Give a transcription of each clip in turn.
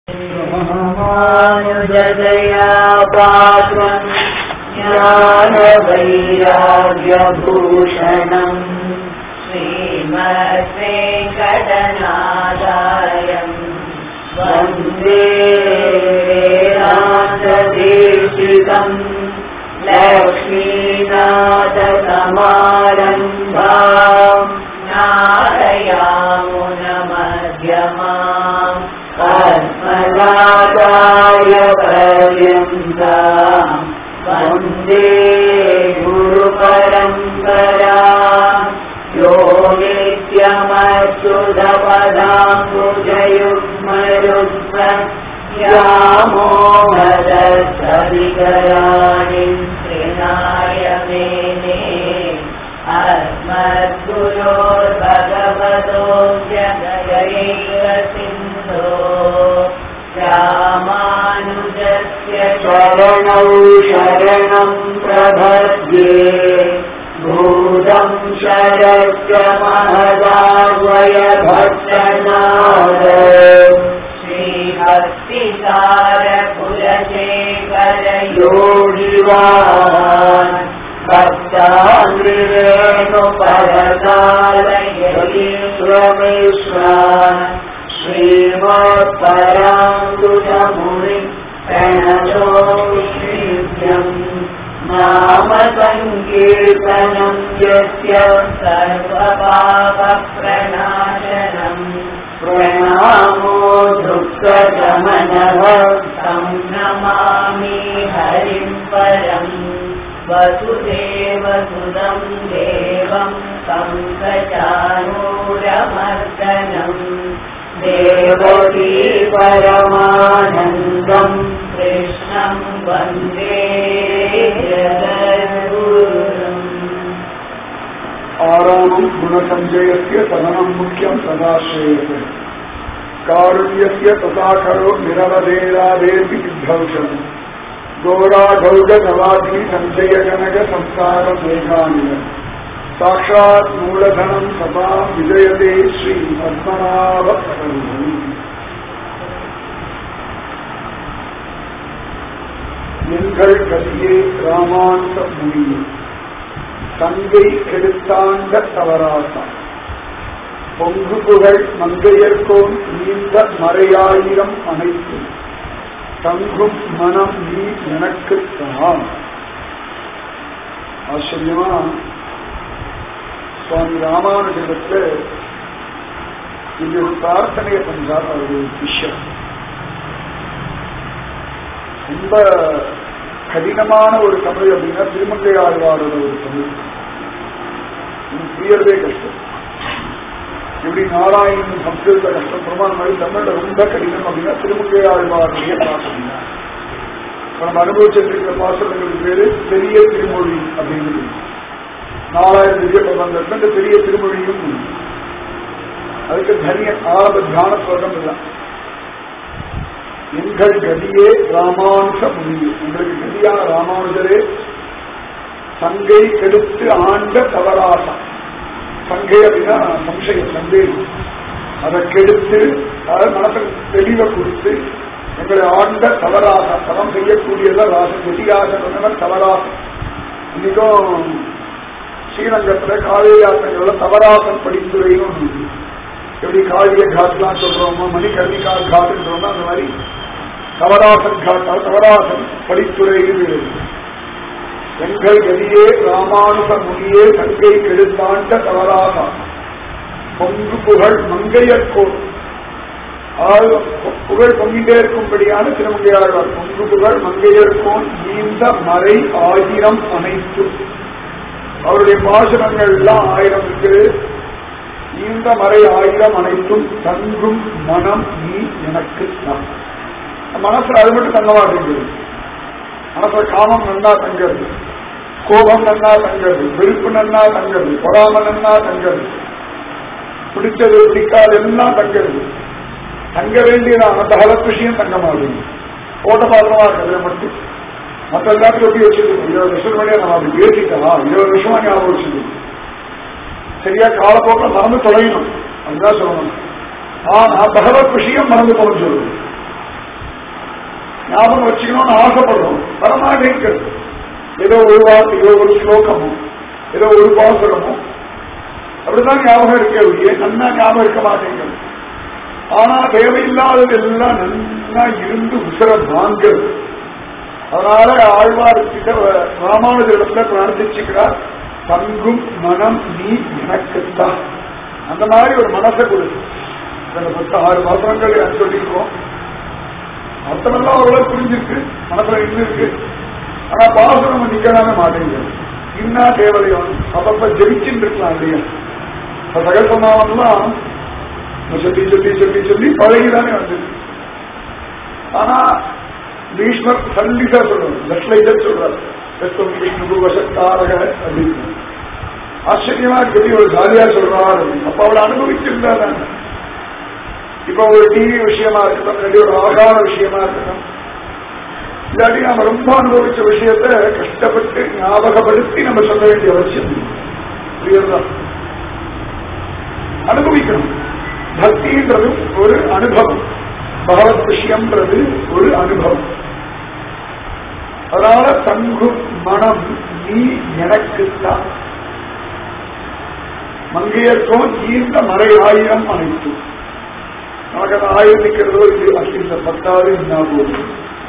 महामानुजदया पात्रम् ज्ञानवैराग्यभूषणम् श्रीमद्वेङ्कटनादायम् वन्दे वेदान्तदेशिकम् लक्ष्मीनाथसमारम्भाम् नारयामुनमध्यमाम् पद्मनादाय पर्यन्ताम् वन्दे गुरुपरम्परा यो नित्यमच्युतपदाम्बुजयुग्मरुग्म यामोहदसविकराणि त्रिनाय मेने अस्मद्गुरोर्भगवतोऽप्यगयैकसिन्धो रामानुजस्य शरणौ शरणम् प्रभद्ये भूतम् शरस्य महदावय भट्टनाद श्रीभक्तिसारकुलशेखर योगिवान् भक्ताङ्गिरेणुपरकालयीश्वमेश्वरान् श्रीमत्पराङ्कुशमुनि प्रणतोषीभ्यम् नाम सङ्कीर्तनम् यस्य सर्वपापप्रणाशनम् प्रणामो दुःखशमनः तं नमामि हरिम् परम् वसुदेवसुदम् देवम् कङ्कचानूरमर्दनम् देवकी परमानन्दम् कृष्णम् वन्दे जगद्गुरुम् आरामम् गुणसञ्जयस्य सदनम् मुख्यम् सदा श्रेयते कारुण्यस्य तथा खरो निरवधेरादेति सिद्धौषम् गौराघौजगवाधी सञ्जय जनक संसार मेघानिल साक्षात् मूलधनम् सदा विजयते श्री पद्मनाभ எங்கள் கதியே ராமாந்த முனியே தங்கை கெடுத்தாண்ட தவறாசான் பொங்கு புகழ் மங்கையர்கோன் நீண்ட மறையாயிரம் அனைத்து தங்கும் மனம் நீ எனக்கு தான் ஆச்சரியமா சுவாமி ராமானுஜத்துல இது ஒரு பிரார்த்தனையை பண்றார் அவருடைய விஷயம் ரொம்ப கடினமான ஒரு தமிழ் அப்படின்னா திருமங்கை ஆழ்வாரோட ஒரு தமிழ் இது புரியறதே கஷ்டம் எப்படி நாராயணன் சம்ஸ்கிருத கஷ்டப்படுறோமோ அந்த மாதிரி தமிழ்ல ரொம்ப கடினம் அப்படின்னா திருமங்கை ஆழ்வாருடைய பாசம் நம்ம அனுபவிச்சிருக்கிற பாசனங்களுக்கு பேரு பெரிய திருமொழி அப்படின்னு நாலாயிரம் திவ்ய பிரபந்தத்துல இந்த பெரிய திருமொழியும் உண்டு. அதுக்கு தனிய ஆரம்ப தியான ஸ்வரம் இல்லை எங்கள் கதியே ராமானுஷ முனியே எங்களுக்கு கதியான ராமானுஜரே சங்கை கெடுத்து ஆண்ட தவறாசம் சங்கை அப்படின்னா சம்சயம் சந்தேகம் அதை கெடுத்து அதாவது மனசுக்கு தெளிவை கொடுத்து எங்களை ஆண்ட தவறாசம் தவம் செய்யக்கூடியத ராசம் கதியாசம் தவறாசம் இன்னைக்கும் ஸ்ரீரங்கத்துல காவேரி ஆசங்கள்ல தவறாசம் படித்துறையும் ஒண்ணு உண்டு. எப்படி காளிய காட்லாம் சொல்றோமோ மணிகர்ணிகா காட்டுன்றோமோ அந்த மாதிரி தவராசன் காட்டா தவராசன் படித்துறை எங்கள் கதியே ராமானுச முனியே சங்கை கெடுத்தாண்ட தவராசா பொங்கு புகழ் மங்கையர்கோள் ஆள் புகழ் பொங்கிட்டே இருக்கும்படியான திருமங்கையாழ்வார் பொங்கு புகழ் மங்கையர்கோன் நீண்ட மறை ஆயிரம் அனைத்து அவருடைய பாசனங்கள் எல்லாம் ஆயிரம் இருக்கு நீண்ட மறை ஆயிரம் அனைத்தும் தங்கும் மனம் நீ எனக்கு தான் மனசுல அது மட்டும் தங்க மாட்டேங்குது மனசுல காமம் நன்னா தங்கிறது கோபம் நன்னா தங்கிறது வெறுப்பு நன்னா தங்கிறது பொறாம நன்னா தங்கிறது பிடிச்சது பிடிக்காது எல்லாம் தங்கிறது தங்க வேண்டியது அந்த ஹலத் விஷயம் தங்க மாட்டேங்குது ஓட்ட பாத்திரமா இருக்கிறது மட்டும் மற்ற எல்லாத்தையும் ஒட்டி வச்சிருக்கோம் இருபது வருஷம் முன்னாடியே நம்ம அப்படி பேசிக்கலாம் இருபது வருஷமா ஞாபகம் வச்சிருக்கோம் சரியா காலப்போக்கில் மறந்து தொலையணும் அதுதான் சொல்லணும் ஆனா பகவத் விஷயம் மறந்து தொலைஞ்சிடும் ஞாபகம் வச்சுக்கணும்னு ஆசைப்படுறோம் வரமாட்டேங்கிறது ஏதோ ஒரு வார்த்தையோ ஒரு ஸ்லோகமோ ஏதோ ஒரு பாசுரமோ அப்படிதான் ஞாபகம் இருக்கே ஒழிய நன்னா ஞாபகம் இருக்க மாட்டேங்கிறது ஆனா தேவையில்லாதது எல்லாம் நன்னா இருந்து உசர வாங்கிறது அதனால ஆழ்வார்கிட்ட ராமானுஜரிடத்துல பிரார்த்திச்சுக்கிறார் தங்கும் மனம் நீ எனக்குத்தான் அந்த மாதிரி ஒரு மனசை கொடுத்து இந்த பத்து ஆறு மாசங்கள் சொல்லியிருக்கோம் அர்த்தமெல்லாம் ஓரளவு புரிஞ்சிருக்கு மனசுல இன்னும் இருக்கு ஆனா பாசனம் நிக்கலாமே மாட்டேங்குது இன்னா தேவதையும் அப்பப்ப ஜெயிச்சுட்டு இருக்கலாம் இல்லையா இப்ப சகல்பமாவெல்லாம் சொல்லி சொல்லி சொல்லி சொல்லி பழகிதானே வந்தது ஆனா பீஷ்மர் சல்லிசா சொல்றாரு லட்சலைசர் சொல்றாரு வெஸ்தம் விஷ்ணு வசத்தாரக அப்படின்னு ஆச்சரியமா இருக்குது ஒரு ஜாலியா சொல்றாரு அப்ப அவளை அனுபவிச்சிருந்தா இப்ப ஒரு டிவி விஷயமா இருக்கட்டும் இல்லாட்டி ஒரு ஆகார விஷயமா இருக்கட்டும் இல்லாட்டி நாம ரொம்ப அனுபவிச்ச விஷயத்த கஷ்டப்பட்டு ஞாபகப்படுத்தி நம்ம சொல்ல வேண்டிய அவசியம் புரியுதா அனுபவிக்கணும் பக்தின்றது ஒரு அனுபவம் பகவத் விஷயம்ன்றது ஒரு அனுபவம் அதனால தங்கும் மனம் நீ எனக்குத்தான் மங்கையர்க்கும் ஈர்ந்த மறை ஆயிரம் அனைத்து நமக்கு அந்த ஆயிரம் நிற்கிறதோ இல்லையோ அது இந்த பத்தாவது என்ன போதும்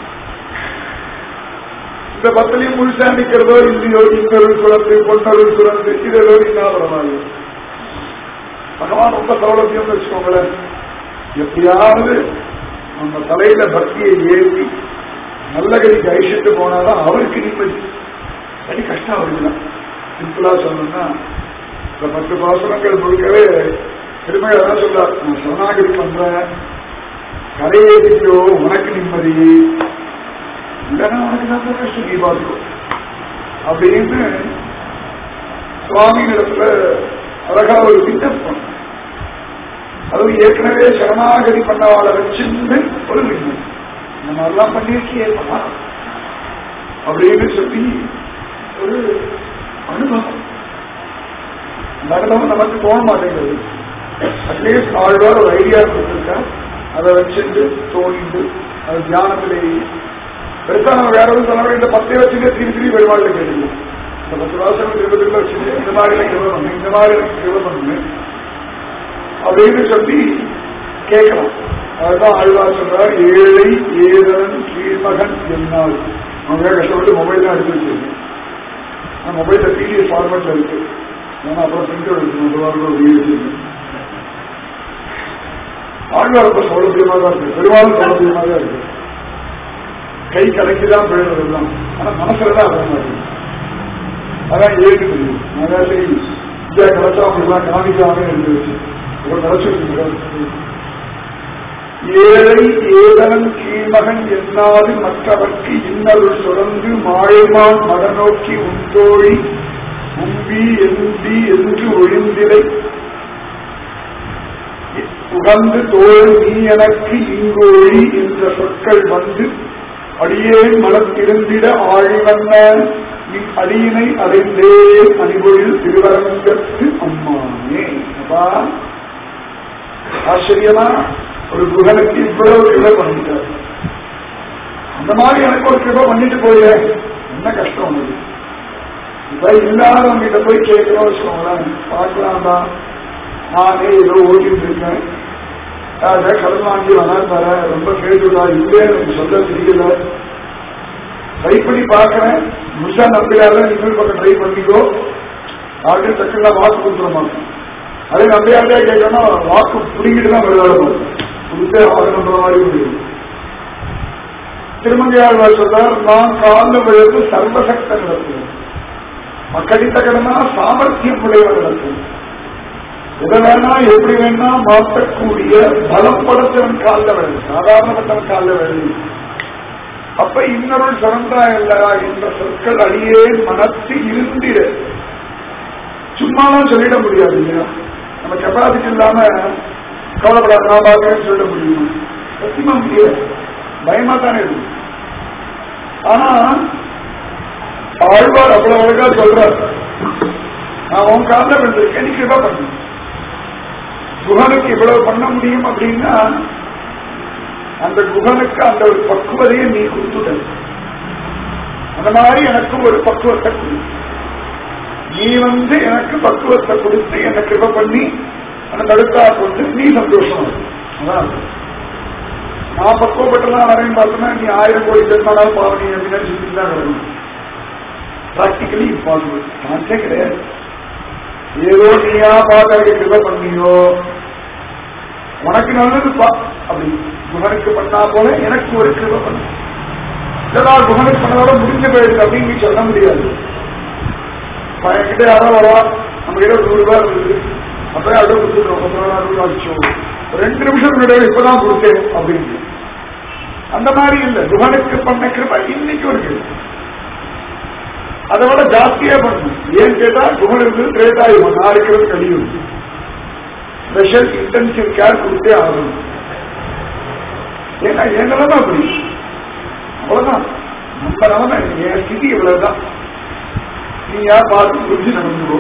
இந்த பத்திலையும் முழுசா நிற்கிறதோ இல்லையோ இன்னொரு சுரந்து பொன்னொரு சுரந்து இதோ என்ன பரவாயில்லை பகவான் ரொம்ப சௌலபியம் வச்சுக்கோங்களேன் எப்படியாவது நம்ம தலையில பக்தியை ஏற்றி நல்ல கதிக்கு அழிச்சிட்டு போனாதான் அவருக்கு நிம்மதி சரி கஷ்டம் வருதுதான் சிம்பிளா சொல்லணும்னா இந்த பத்து பாசனங்கள் முழுக்கவே திரும்ப அதான் சொல்றார் நான் சரணாகதி பண்றேன் கரையேறியோ உனக்கு நிம்மதி இல்லைன்னா உனக்கு நல்ல கஷ்டம் நீ பார்த்துக்கோ அப்படின்னு சுவாமி இடத்துல அழகா ஒரு விண்ணப்பம் அதுவும் ஏற்கனவே சரணாகதி பண்ணவாளை வச்சிருந்து ஒரு விண்ணப்பம் இந்த மாதிரிலாம் பண்ணியிருக்கியே அப்படின்னு சொல்லி ஒரு அனுபவம் அந்த அனுபவம் நமக்கு தோண மாட்டேங்கிறது அட்லீஸ்ட் ஆழ்வார் ஒரு ஐடியா கொடுத்துருக்கா அதை வச்சுட்டு தோணிண்டு அது தியானத்திலேயே பெருசா நம்ம வேற எதுவும் சொல்ல இந்த பத்தே வச்சுட்டு திருப்பி திருப்பி பெருமாள் கேட்டுக்கலாம் இந்த பத்து வாசகம் திரும்ப திரும்ப வச்சுட்டு இந்த மாதிரி எனக்கு கிருப பண்ணு இந்த மாதிரி எனக்கு கிருப பண்ணு அப்படின்னு சொல்லி கேட்கலாம் அதுதான் ஆழ்வார் சொல்றார் ஏழை ஏதன் கீழ்மகன் என்னால் அவங்க கஷ்டப்பட்டு மொபைல் தான் எடுத்து வச்சிருக்கேன் மொபைல்ல பிடிஎஃப் ஃபார்மேட்ல இருக்கு ஏன்னா அப்புறம் பிரிண்ட் எடுக்கணும் ஒரு வாரம் வீடு வச்சிருக்கேன் ஆழ்வார் ரொம்ப சௌலபியமா தான் இருக்கு பெரும்பாலும் சௌலபியமா தான் இருக்கு கை கலக்கிதான் போயிடுறது எல்லாம் ஆனா மனசுல தான் வர மாட்டேங்குது அதான் ஏழு தெரியும் அதான் சரி இந்தியா கிடைச்சா அப்படிலாம் காமிக்காம இருந்து வச்சு ஒரு கிடைச்சிருக்கு ஏழை ஏதன் கீழ்மகன் என்னாது மற்றவர்க்கு இன்னருள் சுரந்து மாழைமான் மடநோக்கி உந்தோழி உம்பி எந்தி என்று ஒழிந்திலை உகந்து தோல் நீ எனக்கு இங்கோழி என்ற சொற்கள் வந்து அடியேன் மனத்திருந்திட ஆழிவண்ண நீ அடியினை அடைந்தே அணிபொழில் திருவரங்கத்து அம்மானே அப்பா ஆச்சரியமா ஒரு குகனுக்கு இவ்வளவு கிருபை பண்ணிட்டார் அந்த மாதிரி எனக்கு ஒரு கிருபை பண்ணிட்டு போய என்ன கஷ்டம் உனக்கு இப்ப இல்லாதவங்க கிட்ட போய் கேட்கணும் வச்சுக்கோங்களேன் பார்க்கலாம் தான் நானே ஏதோ ஓட்டிட்டு இருக்கேன் அதை கடன் வாங்கி வேணாம் தர ரொம்ப கேட்டுடா இல்லையே எனக்கு சொல்ல தெரியல ட்ரை பண்ணி பார்க்கறேன் முழுசா நம்பியாத இன்னொரு பக்கம் ட்ரை பண்ணிக்கோ அப்படின்னு டக்குல வாக்கு கொடுத்துட மாட்டேன் அதே நம்பியாதே கேட்கணும் வாக்கு பிடிக்கிட்டு தான் விளையாட மாட்டேன் கொடுத்தே ஆகணுன்ற மாதிரி முடியும் திருமங்கையாழ்வார் சொல்றார் நான் காலில் விழுந்து சர்வசக்த நடத்துவேன் மக்களித்த கடனா சாமர்த்தியம் உடையவர் நடத்துவேன் எதை வேணா எப்படி வேணா மாற்றக்கூடிய பலம் படைச்சவன் காலில் விழுது சாதாரணப்பட்டவன் காலில் விழுது அப்ப இன்னொரு சிறந்தா இல்லையா என்ற சொற்கள் அடியே மனத்து இருந்திட சும்மாலாம் சொல்லிட முடியாது இல்லையா நம்ம கெப்பாசிட்டி இல்லாம கவலைப்படாத நான் பார்க்கறேன்னு சொல்ல முடியுமா சத்தியமா முடியாது பயமா தானே இருக்கு ஆனா ஆழ்வார் அவ்வளவு அழகா சொல்றார் நான் உன் காலில் விழுந்திருக்கேன் நீ கிருபா பண்ணு குகனுக்கு இவ்வளவு பண்ண முடியும் அப்படின்னா அந்த குகனுக்கு அந்த ஒரு பக்குவதையை நீ கொடுத்துட்ட அந்த மாதிரி எனக்கும் ஒரு பக்குவத்தை கொடு நீ வந்து எனக்கு பக்குவத்தை கொடுத்து என்னை கிருப பண்ணி அந்த தடுக்கா கொண்டு நீ சந்தோஷமா இரு. அதான் அது. நான் பக்குவப்பட்டெல்லாம் வரேன்னு பார்த்தோம்னா நீ ஆயிரம் கோடி ஜென்மானாலும் பாவனி அப்படின்னு சொல்லிட்டு தான் வரணும் பிராக்டிக்கலி இம்பாசிபிள் சான்ஸே கிடையாது ஏதோ நீயா பார்த்து அதுக்கு கிருப பண்ணியோ உனக்கு நல்லதுப்பா அப்படி குகனுக்கு பண்ணா போல எனக்கு ஒரு கிருப பண்ணு இல்லடா குகனுக்கு பண்ணதோட முடிஞ்சு போயிடுது அப்படின்னு நீ சொல்ல முடியாது இப்ப என்கிட்ட யாரோ வரா நம்ம கிட்ட ஒரு நூறு ரூபாய் இருக்குது அப்பவே அடவு கொடுத்துட்டோம் பத்து ரூபா ரூபா வச்சோம் ஒரு ரெண்டு நிமிஷம் முன்னாடி இப்பதான் கொடுத்தேன் அப்படின்னு அந்த மாதிரி இல்ல குகனுக்கு பண்ண கிருப இன்னைக்கு ஒரு கிருப அதை விட ஜாஸ்தியா பண்ணணும் ஏன் கேட்டா குகன் இருக்குது திரேதாயுகம் நான் இருக்கிறது கழியும் ஸ்பெஷல் இன்டென்சிவ் கேர் கொடுத்தே ஆகணும் ஏன்னா என் நிலைமை அப்படி அவ்வளவுதான் நம்ம நிலைமை என் ஸ்திதி இவ்வளவுதான் நீ யார் பார்த்து புரிஞ்சு நடந்துக்கோ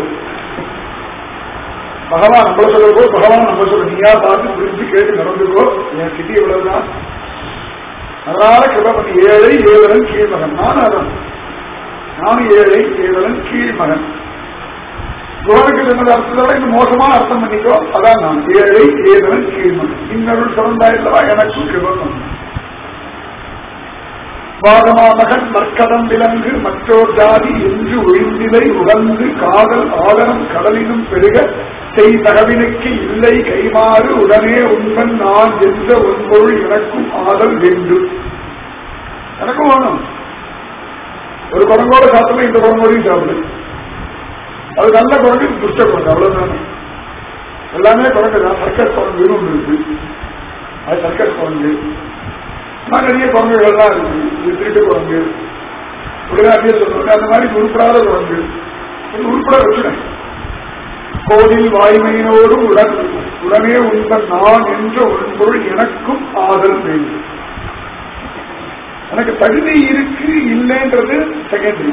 பகவான் நம்மள சொல்றப்போ பகவான் நம்ம சொல்ற நீ யார் பார்த்து புரிஞ்சு கேட்டு நடந்துக்கோ என் ஸ்திதி இவ்வளவுதான் அதனால கிருப பண்ணி ஏழை ஏழன் கீழ்மகன் நானும் அதான் நானும் ஏழை ஏழன் கீழ்மகன் குகனுக்கு சொன்னது அர்த்தத்தோட இன்னும் மோசமான அர்த்தம் பண்ணிக்கோ அதான் நான் ஏழை ஏழன் கீழ்மகன் இன்னொரு சிறந்தாயில்லவா எனக்கும் கிருபம் பண்ணு வாதமா மகன் மற்கதம் விலங்கு மற்றோர் ஜாதி என்று ஒழிந்திலை உகந்து காதல் ஆதரம் கடலினும் பெருக செய் தகவினுக்கு இல்லை கைமாறு உடனே உண்பன் நான் என்ற உன்பொருள் எனக்கும் ஆதல் வேண்டும் எனக்கும் வேணும் ஒரு குரங்கோட சாப்பிடல இந்த குரங்கோடையும் சாப்பிடு அது நல்ல குரங்கு துஷ்ட குரங்கு அவ்வளவுதானே எல்லாமே குரங்கு தான் சர்க்கஸ் குரங்குன்னு ஒன்று இருக்கு அது சர்க்கஸ் குரங்கு நான் நிறைய குரங்குகள்லாம் இருக்கு இது திருட்டு குரங்கு உடனே அப்படியே சொல்லுவாங்க அந்த மாதிரி உருப்படாத குரங்கு இது உருப்பட வச்சுனேன் கோவில் வாய்மையினோடு உடன் உடனே உண்பன் நான் என்ற ஒரு பொருள் எனக்கும் ஆதல் வேண்டும் எனக்கு தகுதி இருக்கு இல்லைன்றது செகண்டரி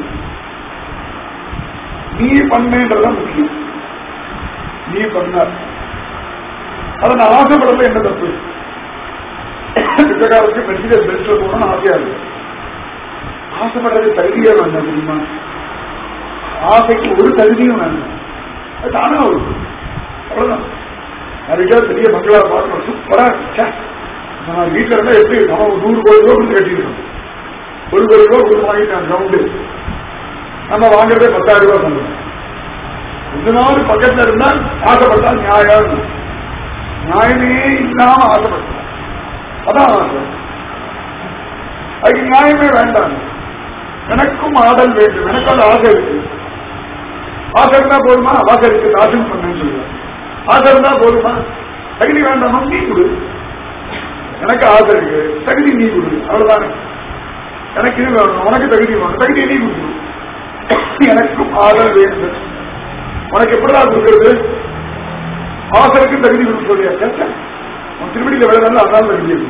நீ பண்ணேன்றதான் முக்கியம் நீ பண்ண அதை நான் ஆசைப்படல என்ன தப்பு பிச்சைக்காரருக்கு மெர்சிடஸ் பெஸ்ட்ல போகணும்னு ஆசையா இருக்கு ஆசைப்படுறது தகுதியே வேண்டாம் தெரியுமா ஆசைக்கு ஒரு தகுதியும் வேண்டாம் அது தானே வரும் அவ்வளவுதான் நிறைய பெரிய பங்களா பார்க்கணும் சூப்பரா ச்சே, நான் வீட்டுல இருந்தா எப்படி நம்ம ஒரு நூறு கோடி ரூபா கொடுத்து கட்டிருக்கோம் ஒரு கோடி ரூபா கொடுத்து வாங்கிட்டான் கிரவுண்டு நம்ம வாங்குறதே பத்தாயிரம் ரூபாய் சம்பளம் கொஞ்ச நாள் பக்கத்துல இருந்தா ஆசைப்பட்டா நியாயம் நியாயமே இல்லாம ஆசைப்பட்டான் அதான் ஆசை அதுக்கு நியாயமே வேண்டாம் எனக்கும் ஆடல் வேண்டும் எனக்கு அந்த ஆசை இருக்கு ஆசை இருந்தா போதுமா ஆசை இருக்கு ஆசன் பண்ணேன்னு சொல்லுவேன் ஆசை இருந்தா போதுமா தகுதி வேண்டாமா நீ கொடு எனக்கு ஆசை இருக்கு தகுதி நீ கொடு அவ்வளவுதானே எனக்கு இது வேணும் உனக்கு தகுதி வேணும் தகுதி நீ கொடு எனக்கும் ஆதல் வேண்டும் உனக்கு எப்படிதான் கொடுக்கறது ஆசருக்கு தகுதி கொடுக்க சொல்லியா கேட்ட உன் திருவடியில விழுந்தாலும் அதான் தகுதி இருக்கு.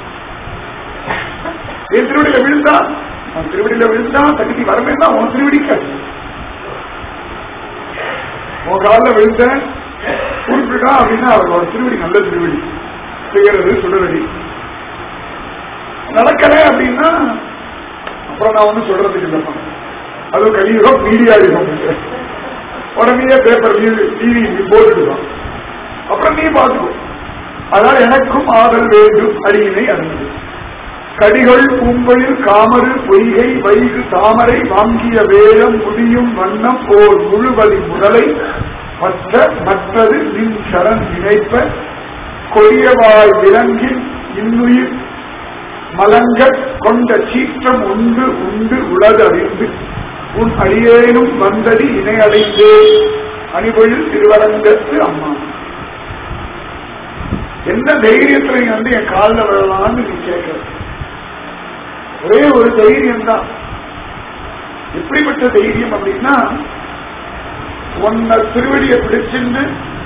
என் திருவடியில விழுந்தா உன் திருவடியில விழுந்தா தகுதி வரவேன்னா உன் திருவடிக்க உன் காலில் விழுந்தேன் குறிப்பிட்டா அப்படின்னா அவரோட திருவடி நல்ல திருவடி செய்யறது சுடரடி நடக்கல அப்படின்னா அப்புறம் நான் ஒன்றும் சொல்றதுக்கு இல்லப்பா அது கலியுகம் மீடியா யுகம் உடனே பேப்பர் டிவி போட்டுடுவான் அப்புறம் நீ பார்த்துக்கோ அதனால எனக்கும் ஆதல் வேண்டும் அடியினை அறிந்து கடிகள் பூம்பொழில் காமரு பொய்கை வைகு தாமரை வாங்கிய வேலம் முடியும் வண்ணம் ஓர் முழுவதி முதலை மற்ற மற்றது நின் சரண் நினைப்ப கொடியவாய் விலங்கின் இன்னுயிர் மலங்கட் கொண்ட சீற்றம் உண்டு உண்டு உலகறிந்து உன் அடியேனும் வந்தடி இணையடைந்தே அணிபொழில் திருவரங்கத்து அம்மா எந்த தைரியத்துல நீ வந்து என் காலில் விழலாம்னு நீ கேட்கிற ஒரே ஒரு தைரியம் தான் எப்படிப்பட்ட தைரியம் அப்படின்னா உன்னை திருவடியை பிடிச்சிருந்து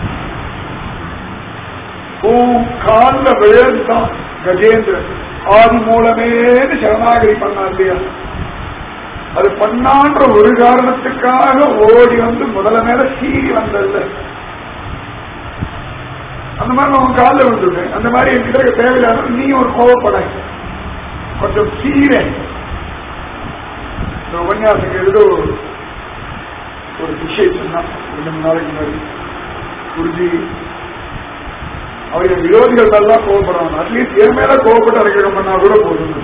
உன் காலில் விழுந்தான் கஜேந்திரன் ஆதி மூலமேன்னு சரணாகரி பண்ணா இல்லையா அது பண்ணான்ற ஒரு காரணத்துக்காக ஓடி வந்து முதல்ல மேல சீறி வந்தல்ல அந்த மாதிரி நான் உன் காலில் விட்டுட்டேன் அந்த மாதிரி என்கிட்ட இருக்க தேவையில்லாத நீ ஒரு கோவப்பட கொஞ்சம் சீரே இந்த உபன்யாசம் எழுத ஒரு ஒரு விஷயம் சொன்னா ரெண்டு மூணு நாளைக்கு முன்னாடி குருஜி அவருடைய விரோதிகள் எல்லாம் கோவப்படுறாங்க அட்லீஸ்ட் என் மேல கோவப்பட்டு அரைக்கிறம் பண்ணா கூட போதும்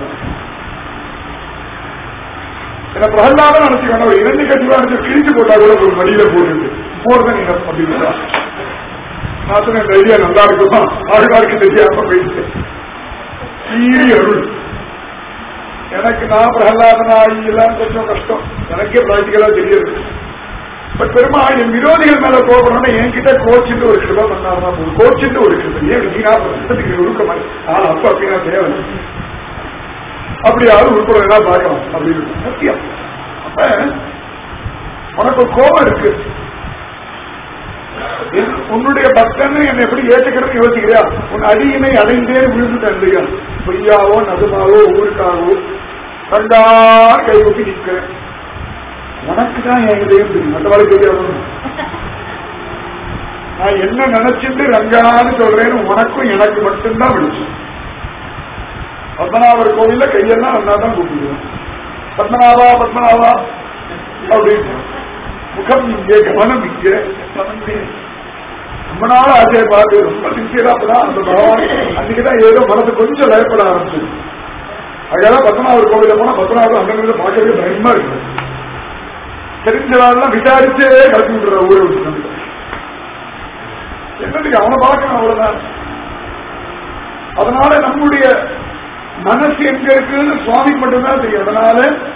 என்ன பிரகலாதம் நினைச்சுக்கணும் ஒரு இரண்டு கட்சி நினைச்சு கிழிச்சு போட்டா கூட ஒரு வழியில போட்டு போறத நீங்க அப்படின்னா நான் சொன்ன இந்த ஐடியா நல்லா இருக்குமா ஆழ்வாருக்கு தெரியாம போயிட்டு சீரி அருள் எனக்கு நான் பிரகலாதன் ஆகியெல்லாம் கொஞ்சம் கஷ்டம் எனக்கே பிராக்டிக்கலா தெரியாது பட் பெருமாள் என் விரோதிகள் மேல கோபப்படணும் என்கிட்ட கோச்சிட்டு ஒரு கிருபை பண்ணாருன்னா போதும் கோச்சிட்டு ஒரு கிருபை ஏன் வீணா பிரசத்துக்கு உருக்க மாதிரி ஆ அப்ப அப்படின்னா தேவை அப்படி யாரும் உட்படுறதா பார்க்கலாம் அப்படின்னு சத்தியம் அப்ப உனக்கு ஒரு கோபம் இருக்கு என்- உன்னுடைய பக்தன் என்னை எப்படி ஏற்றுக்கிறது யோசிக்கிறியா உன் அடியினை அடைந்தே விழுந்துட்டேன் இல்லையா பொய்யாவோ நதுமாவோ ஊருக்காகவோ கண்டா கை கொட்டி நிற்கிறேன் உனக்கு தான் என் இதயம் தெரியும் மற்றவாறு தெரியாது நான் என்ன நினைச்சிட்டு ரங்கான்னு சொல்றேன்னு உனக்கும் எனக்கு மட்டும்தான் விழிச்சேன் பத்மநாபர் கோவில்ல கையெல்லாம் நல்லா தான் கூப்பிடுவேன் பத்மநாபா பத்மநாபா அப்படின்னு முகம் இங்கே கவனம் இங்கே வந்து ரொம்ப நாள் ஆசையை பார்த்து ரொம்ப சின்சியரா அப்பதான் அந்த பகவான் அன்னைக்குதான் ஏதோ மனசு கொஞ்சம் லயப்பட ஆரம்பிச்சு அதெல்லாம் பத்மநாபர் கோவில போனா பத்மநாபர் அந்த பார்க்கவே பயமா இருக்கு தெரிஞ்சவாள்லாம் விசாரிச்சே கலப்பி விட்டுற ஊரை விட்டு என்னதுக்கு அவனை பார்க்கணும் அவ்வளவுதான் அதனால நம்முடைய மனசு எங்க இருக்குன்னு சுவாமிக்கு மட்டும்தான் தெரியும் அதனால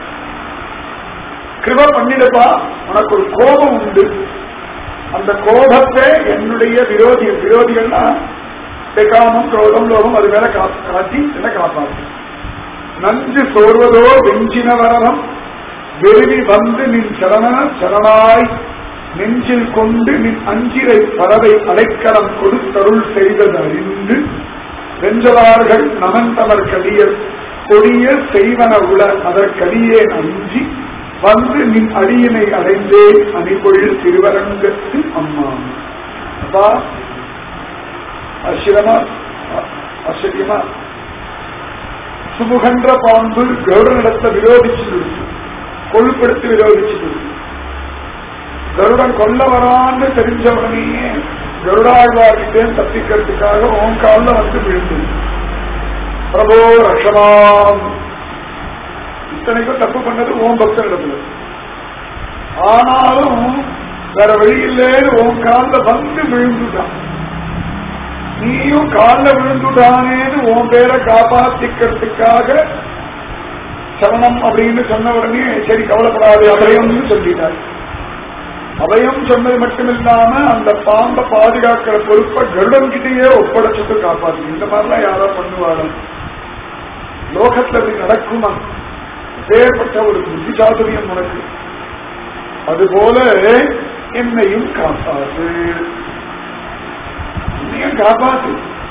கிருப பண்ணிடுப்பா உனக்கு ஒரு கோபம் உண்டு அந்த கோபத்தை என்னுடைய விரோதிகள் விரோதிகள்னா காமம் குரோதம் லோகம் அது மேல கா- காட்டி என்ன காப்பாற்று நஞ்சு சோர்வதோ வெஞ்சின வரலம் வெறுவி வந்து நின் சரண சரணாய் நெஞ்சில் கொண்டு நின் அஞ்சிரை பறவை அடைக்கலம் கொடுத்தருள் செய்தது அறிந்து வெஞ்சலார்கள் நமந்தவர் கடியர் கொடிய செய்வன உள அதற்கடியே அஞ்சி வந்து நின் அடியினை அடைந்தே அணிபொழில் திருவரங்கத்து அம்மா அப்பா ஆச்சரியமா ஆச்சரியமா சுமுகன்ற பாம்பு கருடனிடத்தை விரோதிச்சு கொழுப்படுத்தி விரோதிச்சு கருடன் கொல்ல வரான்னு தெரிஞ்ச உடனேயே கருடாழ்வார்கிட்டே தப்பிக்கிறதுக்காக உன் காலில் வந்து விழுந்தது பிரபோ ரஷமாம் இத்தனைக்கும் தப்பு பண்ணது ஓம் பக்தன் இடத்துல ஆனாலும் வேற வழி இல்லைன்னு உன் காலில் வந்து விழுந்துட்டான் நீயும் காலில் விழுந்துட்டானேன்னு உன் பேரை காப்பாத்திக்கிறதுக்காக சரணம் அப்படின்னு சொன்ன உடனே சரி கவலைப்படாது அபயம்னு சொல்லிட்டார் அபயம் சொன்னது மட்டுமில்லாம அந்த பாம்பை பாதுகாக்கிற பொறுப்பை கருடன்கிட்டயே ஒப்படைச்சிட்டு காப்பாத்து இந்த மாதிரிலாம் யாரா பண்ணுவாங்க லோகத்துல இப்படி நடக்குமா பேர்பட்ட ஒரு புத்தி சாதுரியம் உனக்கு அதுபோல என்னையும் காப்பாத்து என்னையும் காப்பாத்து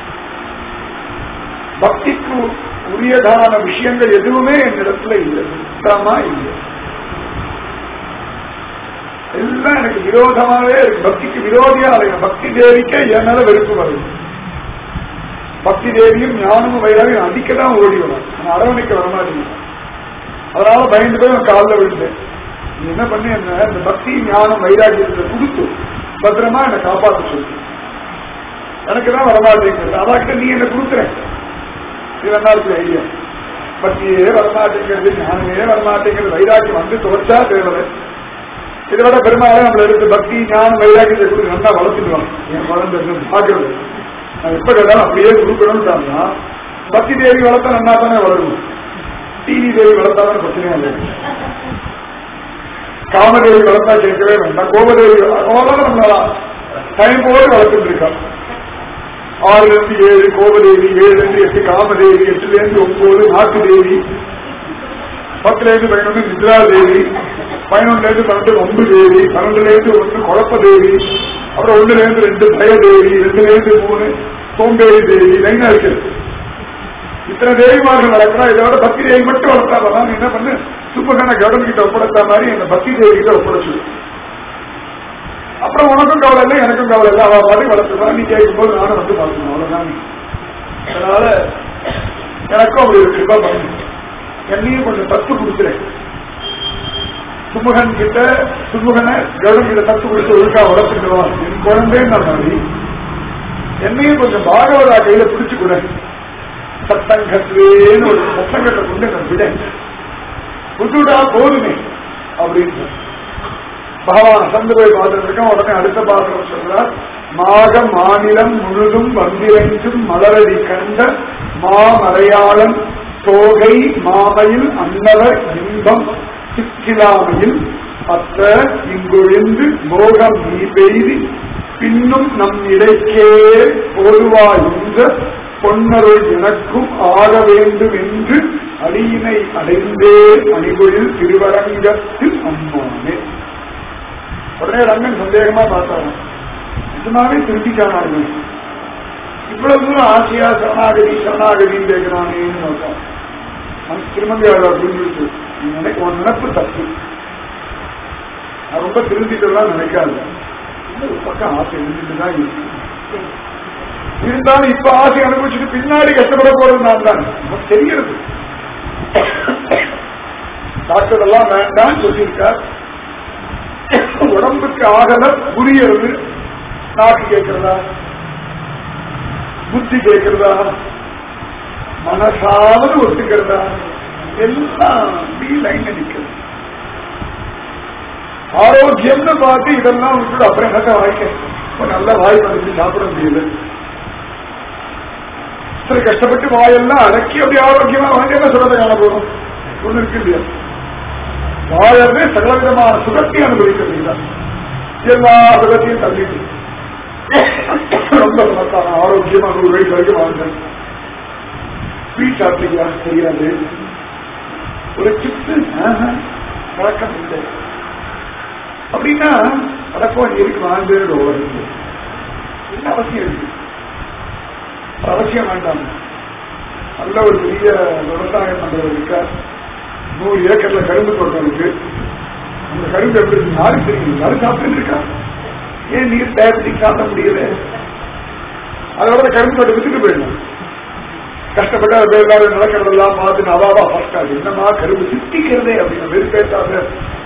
பக்திக்கு உரியதான விஷயங்கள் எதுவுமே என்னிடத்துல இல்லை சுத்தமா இல்லை எல்லாம் எனக்கு விரோதமாவே இருக்கு பக்திக்கு விரோதியா அலைங்க பக்தி தேவிக்கே என் மேல வெறுப்பு வருது பக்தி தேவியும் ஞானமும் வைராகியம் அடிக்கதான் ஓடி வரும் நான் அரவணைக்க வரமாட்டேங்க அதனால பயந்து போய் நான் காலில் விழுந்தேன் நீ என்ன பண்ணி என்ன இந்த பக்தி ஞானம் வைராகியத்தை கொடுத்து பத்திரமா என்னை காப்பாற்ற சொல்லு எனக்கு தான் வரமாட்டேங்கிறது அதாக்கிட்ட நீ என்ன கொடுக்குற இது நல்லா இருக்கு ஐடியா பக்தியே வரமாட்டேங்கிறது ஞானமே வரமாட்டேங்கிறது வைராக்கியம் வந்து துவச்சா தேவை இதை விட பெருமாளே நம்மள எடுத்து பக்தி ஞானம் வைராக்கியத்தை கொடுத்து நல்லா வளர்த்துடுவான் என் குழந்தை இருந்து பார்க்கறது நான் எப்ப கேட்டாலும் அப்படியே கொடுக்கணும்னு பக்தி தேவி வளர்த்தா நல்லா தானே வளரும் டிவி தேவி வளர்த்தா தானே பிரச்சனையா இல்லை காமதேவி வளர்த்தா கேட்கவே வேண்டாம் கோபதேவி அவ்வளவுதான் நம்மளா டைம் போது வளர்த்துட்டு இருக்கோம் ஆறுல இருந்து ஏழு கோபதேவி ஏழுல இருந்து எட்டு காமதேவி எட்டுல இருந்து ஒன்பது நாட்டு தேவி பத்துல இருந்து பதினொன்று நித்ரா தேவி பதினொன்னுல இருந்து பன்னெண்டு ஒன்பது தேவி பன்னெண்டுல இருந்து ஒன்று குழப்ப தேவி அப்புறம் ஒண்ணுல இருந்து ரெண்டு பய தேவி ரெண்டுல இருந்து மூணு சோம்பேறி தேவி லைனா இருக்கு இத்தனை தேவிமார்கள் வளர்க்கிறா இதோட பக்தி தேவி மட்டும் வளர்த்தா போலாம் நீ என்ன பண்ணு சுப்பகன கடன் கிட்ட ஒப்படைத்த மாதிரி இந்த பக்தி தேவி கிட்ட ஒப்படைச்சு அப்புறம் உனக்கும் கவலை இல்லை எனக்கும் கவலை இல்லை அவ பாட்டு வளர்த்துதான் நீ கேட்கும் போது நானும் வந்து பார்க்கணும் அவ்வளவுதான் அதனால எனக்கும் அப்படி ஒரு கிருபா பண்ணு என்னையும் கொஞ்சம் தத்து கொடுத்துறேன் சுமுகன் கிட்ட சுமுகனை கருடன் கிட்ட தத்து கொடுத்து ஒழுக்கா வளர்த்துடுவான் என் குழந்தைன்னு நான் மாதிரி என்னையும் கொஞ்சம் பாகவதா கையில பிடிச்சு கூட சத்தங்கத்திலேன்னு ஒரு சத்தங்கத்தை கொண்டு நான் விட புதுடா போதுமே அப்படின்னு பகவான் அசந்து போய் பார்த்துருக்கோம் உடனே அடுத்த பாத்திரம் சொல்றார் மாக மாநிலம் முழுதும் வந்திரஞ்சும் மலரடி கண்ட மாமலையாளன் தோகை மாமையில் அன்னவர் இன்பம் சிக்கிலாமையில் அத்த இங்குழிந்து மோகம் நீ பெய்தி பின்னும் நம் இடைக்கே போதுவாய் என்ற பொன்னருள் எனக்கும் ஆக வேண்டும் என்று அடியினை அடைந்தே அணிகுழில் திருவரங்கத்தில் அம்மானே உடனே ரங்கன் சந்தேகமா பார்த்தாங்க நிஜமாவே திருப்பிக்கானாங்க இவ்வளவு தூரம் ஆசையா சரணாகதி சரணாகதின்னு கேட்கிறானேன்னு பார்த்தான் அந்த திருமந்தியாளர் புரிஞ்சுட்டு நினைக்க உன் நினப்பு தப்பு நான் ரொம்ப திருந்திக்கலாம் நினைக்காது ஒரு பக்கம் ஆசை இருந்துட்டு தான் இருக்கு இருந்தாலும் இப்ப ஆசை அனுபவிச்சுட்டு பின்னாடி கஷ்டப்பட போறது நான் தான் நமக்கு தெரிகிறது டாக்டர் எல்லாம் வேண்டாம்னு சொல்லியிருக்கார் உடம்புக்கு ஆகல புரியறது நாக்கு கேட்கிறதா புத்தி கேட்கிறதா மனசாவது ஒத்துக்கிறதா எல்லாம் பி லைன் நிற்கிறது ஆரோக்கியம்னு பார்த்து இதெல்லாம் விட்டுட்டு அப்புறம் என்னத்த வாய்க்க இப்ப நல்ல வாய் வந்து சாப்பிட முடியல சரி கஷ்டப்பட்டு வாயெல்லாம் அடக்கி அப்படி ஆரோக்கியமா வாங்கி என்ன சொல்றதை காண போறோம் ஒண்ணு இருக்கு இல்லையா வாழவே சகல விதமான சுகத்தை அனுபவிக்கிறது இல்லை எல்லா சுகத்தையும் தள்ளிட்டு ரொம்ப சமத்தான ஆரோக்கியமா நூறு வயசு வரைக்கும் வாழ்ந்தேன் ஸ்வீட் சாப்பிட்டீங்களா தெரியாது ஒரு சிப்ஸ் பழக்கம் இல்லை அப்படின்னா அடக்கம் இருக்கு வாழ்ந்து உலகம் என்ன அவசியம் இருக்கு அவசியம் வேண்டாம் நல்ல ஒரு பெரிய விவசாயம் பண்றவர் இருக்கார் நூறு ஏக்கர்ல கரும்பு தோட்டம் இருக்கு அந்த கரும்பு எப்படி இருக்கு யாருக்கு தெரியும் யாரும் சாப்பிட்டு இருக்கா ஏன் நீர் டயபெட்டிக் சாப்பிட முடியல அதோட கரும்பு தோட்டம் வித்துட்டு போயிடலாம் கஷ்டப்பட்டு அது எல்லாரும் நடக்கிறதெல்லாம் பார்த்து நவாவா ஃபர்ஸ்ட் ஆகுது என்னமா கரும்பு சித்திக்கிறதே அப்படின்னு வெறும் பேசாத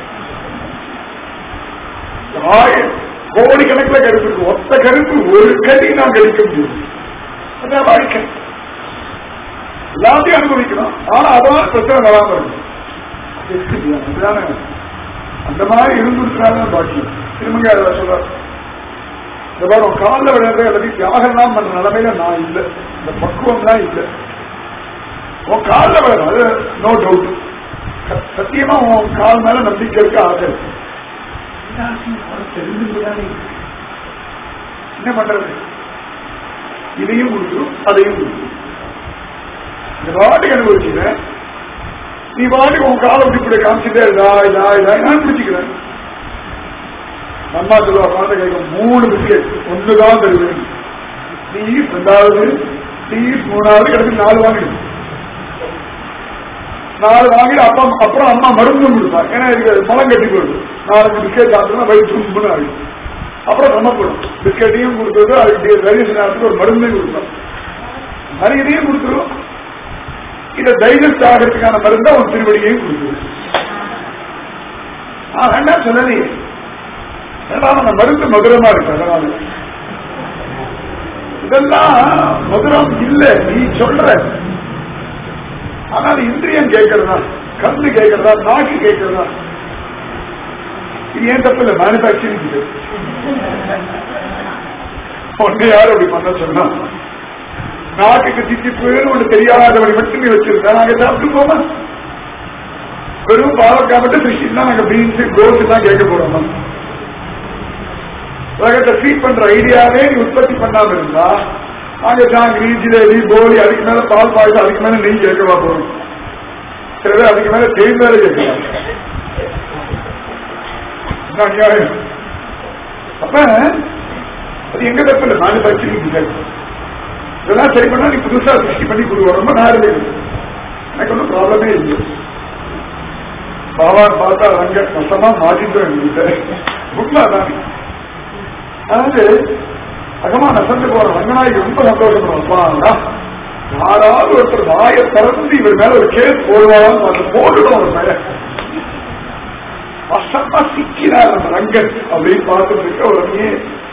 கோடிக்கணக்கில் கரும்பு இருக்கு ஒத்த கரும்பு ஒரு கடி நான் கழிக்க முடியும் அதான் வாழ்க்கை எல்லாத்தையும் அனுபவிக்கணும் ஆனா அதான் பிரச்சனை வராம இருக்கும் அதுதானே அந்த மாதிரி இருந்துருக்கிறாங்க பாக்கியம் திருமங்க அதை சொல்ற இந்த மாதிரி உன் காலில் விளையாடுற எல்லாத்தையும் தியாகம்லாம் பண்ற நிலைமையில நான் இல்லை இந்த பக்குவம்லாம் இல்லை உன் காலில் விளையாடு அது நோ டவுட் சத்தியமா உன் கால் மேல நம்பிக்கை இருக்க ஆசை இருக்கு. என்ன ஆசை? உனக்கு தெரிஞ்சுதானே என்ன பண்றது இதையும் கொடுத்துரும் அதையும் கொடுத்துரும் இந்த பாட்டுக்கு அனுபவிச்சுக்கிறேன் நீ பாட்டுக்கு உன் காலை விட்டு இப்படி காமிச்சுட்டே இதா இதா இதா நான் பிடிச்சிக்கிறேன் அம்மா சொல்லுவா குழந்தை கேட்கும் மூணு பிஸ்கெட் ஒண்ணுதான் தருவேன் ப்ளீஸ் ரெண்டாவது ப்ளீஸ் மூணாவது கிடக்கு நாலு வாங்கிடும் நாலு வாங்கிட்டு அப்பா அப்புறம் அம்மா மருந்து கொடுப்பாங்க ஏன்னா இதுக்கு மலம் கட்டி போயிடும் நாலஞ்சு பிஸ்கெட் சாப்பிட்டோம்னா வயிற்று தும்புன்னு ஆகிடும் அப்புறம் சமப்படும் பிஸ்கட்டையும் கொடுத்தது அதுக்கு தைரிய நேரத்துக்கு ஒரு மருந்தையும் கொடுத்தோம் மருந்தையும் கொடுத்துரும் இதை டைஜஸ்ட் ஆகிறதுக்கான மருந்தை அவன் திருவடியையும் கொடுத்துரும் ஆ வேண்டாம் சொல்லலையே வேண்டாம் அந்த மருந்து மதுரமா இருக்கு அதனால இதெல்லாம் மதுரம் இல்ல நீ சொல்ற ஆனால் இந்திரியம் கேட்கறதா கண்ணு கேட்கறதா நாக்கு கேட்கறதா இது ஏன் தப்பு இல்ல மேனுபேக்சரிங் இது ஒன்னு யார் அப்படி பண்ண சொன்னா நாட்டுக்கு தித்திப்புன்னு ஒண்ணு தெரியாதபடி மட்டும் நீ வச்சிருந்தா நாங்க சாப்பிட்டு போமா வெறும் பாவக்காய் மட்டும் சிருஷ்டினா நாங்க பீன்ஸ் கோஸ் தான் கேட்க போறோம் உலகத்தை ஃபீட் பண்ற ஐடியாவே நீ உற்பத்தி பண்ணாம இருந்தா நாங்க ஜாங்கிரி ஜிலேபி போலி அதுக்கு மேல பால் பாயசம் அதுக்கு மேல நெய் கேட்கவா போறோம் சில பேர் அதுக்கு மேல தேன் வேலை கேட்கலாம் என்ன அநியாயம் அப்ப அது எங்க தப்பு இல்லை மேனுபேக்சரிங் டிசைன் இதெல்லாம் சரி பண்ணா நீ புதுசா சிருஷ்டி பண்ணி கொடுக்க ரொம்ப நேரம் எனக்கு ஒன்றும் ப்ராப்ளமே இல்லை பகவான் பார்த்தா ரங்க மொத்தமா மாட்டிட்டு என்கிட்ட உண்மைதான் அதாவது அகமா நசந்து போற ரங்கநாயகி ரொம்ப சந்தோஷப்படுவாங்க யாராவது ஒருத்தர் வாயை திறந்து இவர் மேல ஒரு கேஸ் போடுவாங்க அது போட்டுடும் ஒரு மேல வசமா சிக்கிறார் அந்த ரங்கன் அப்படின்னு பார்த்துட்டு இருக்க உடனே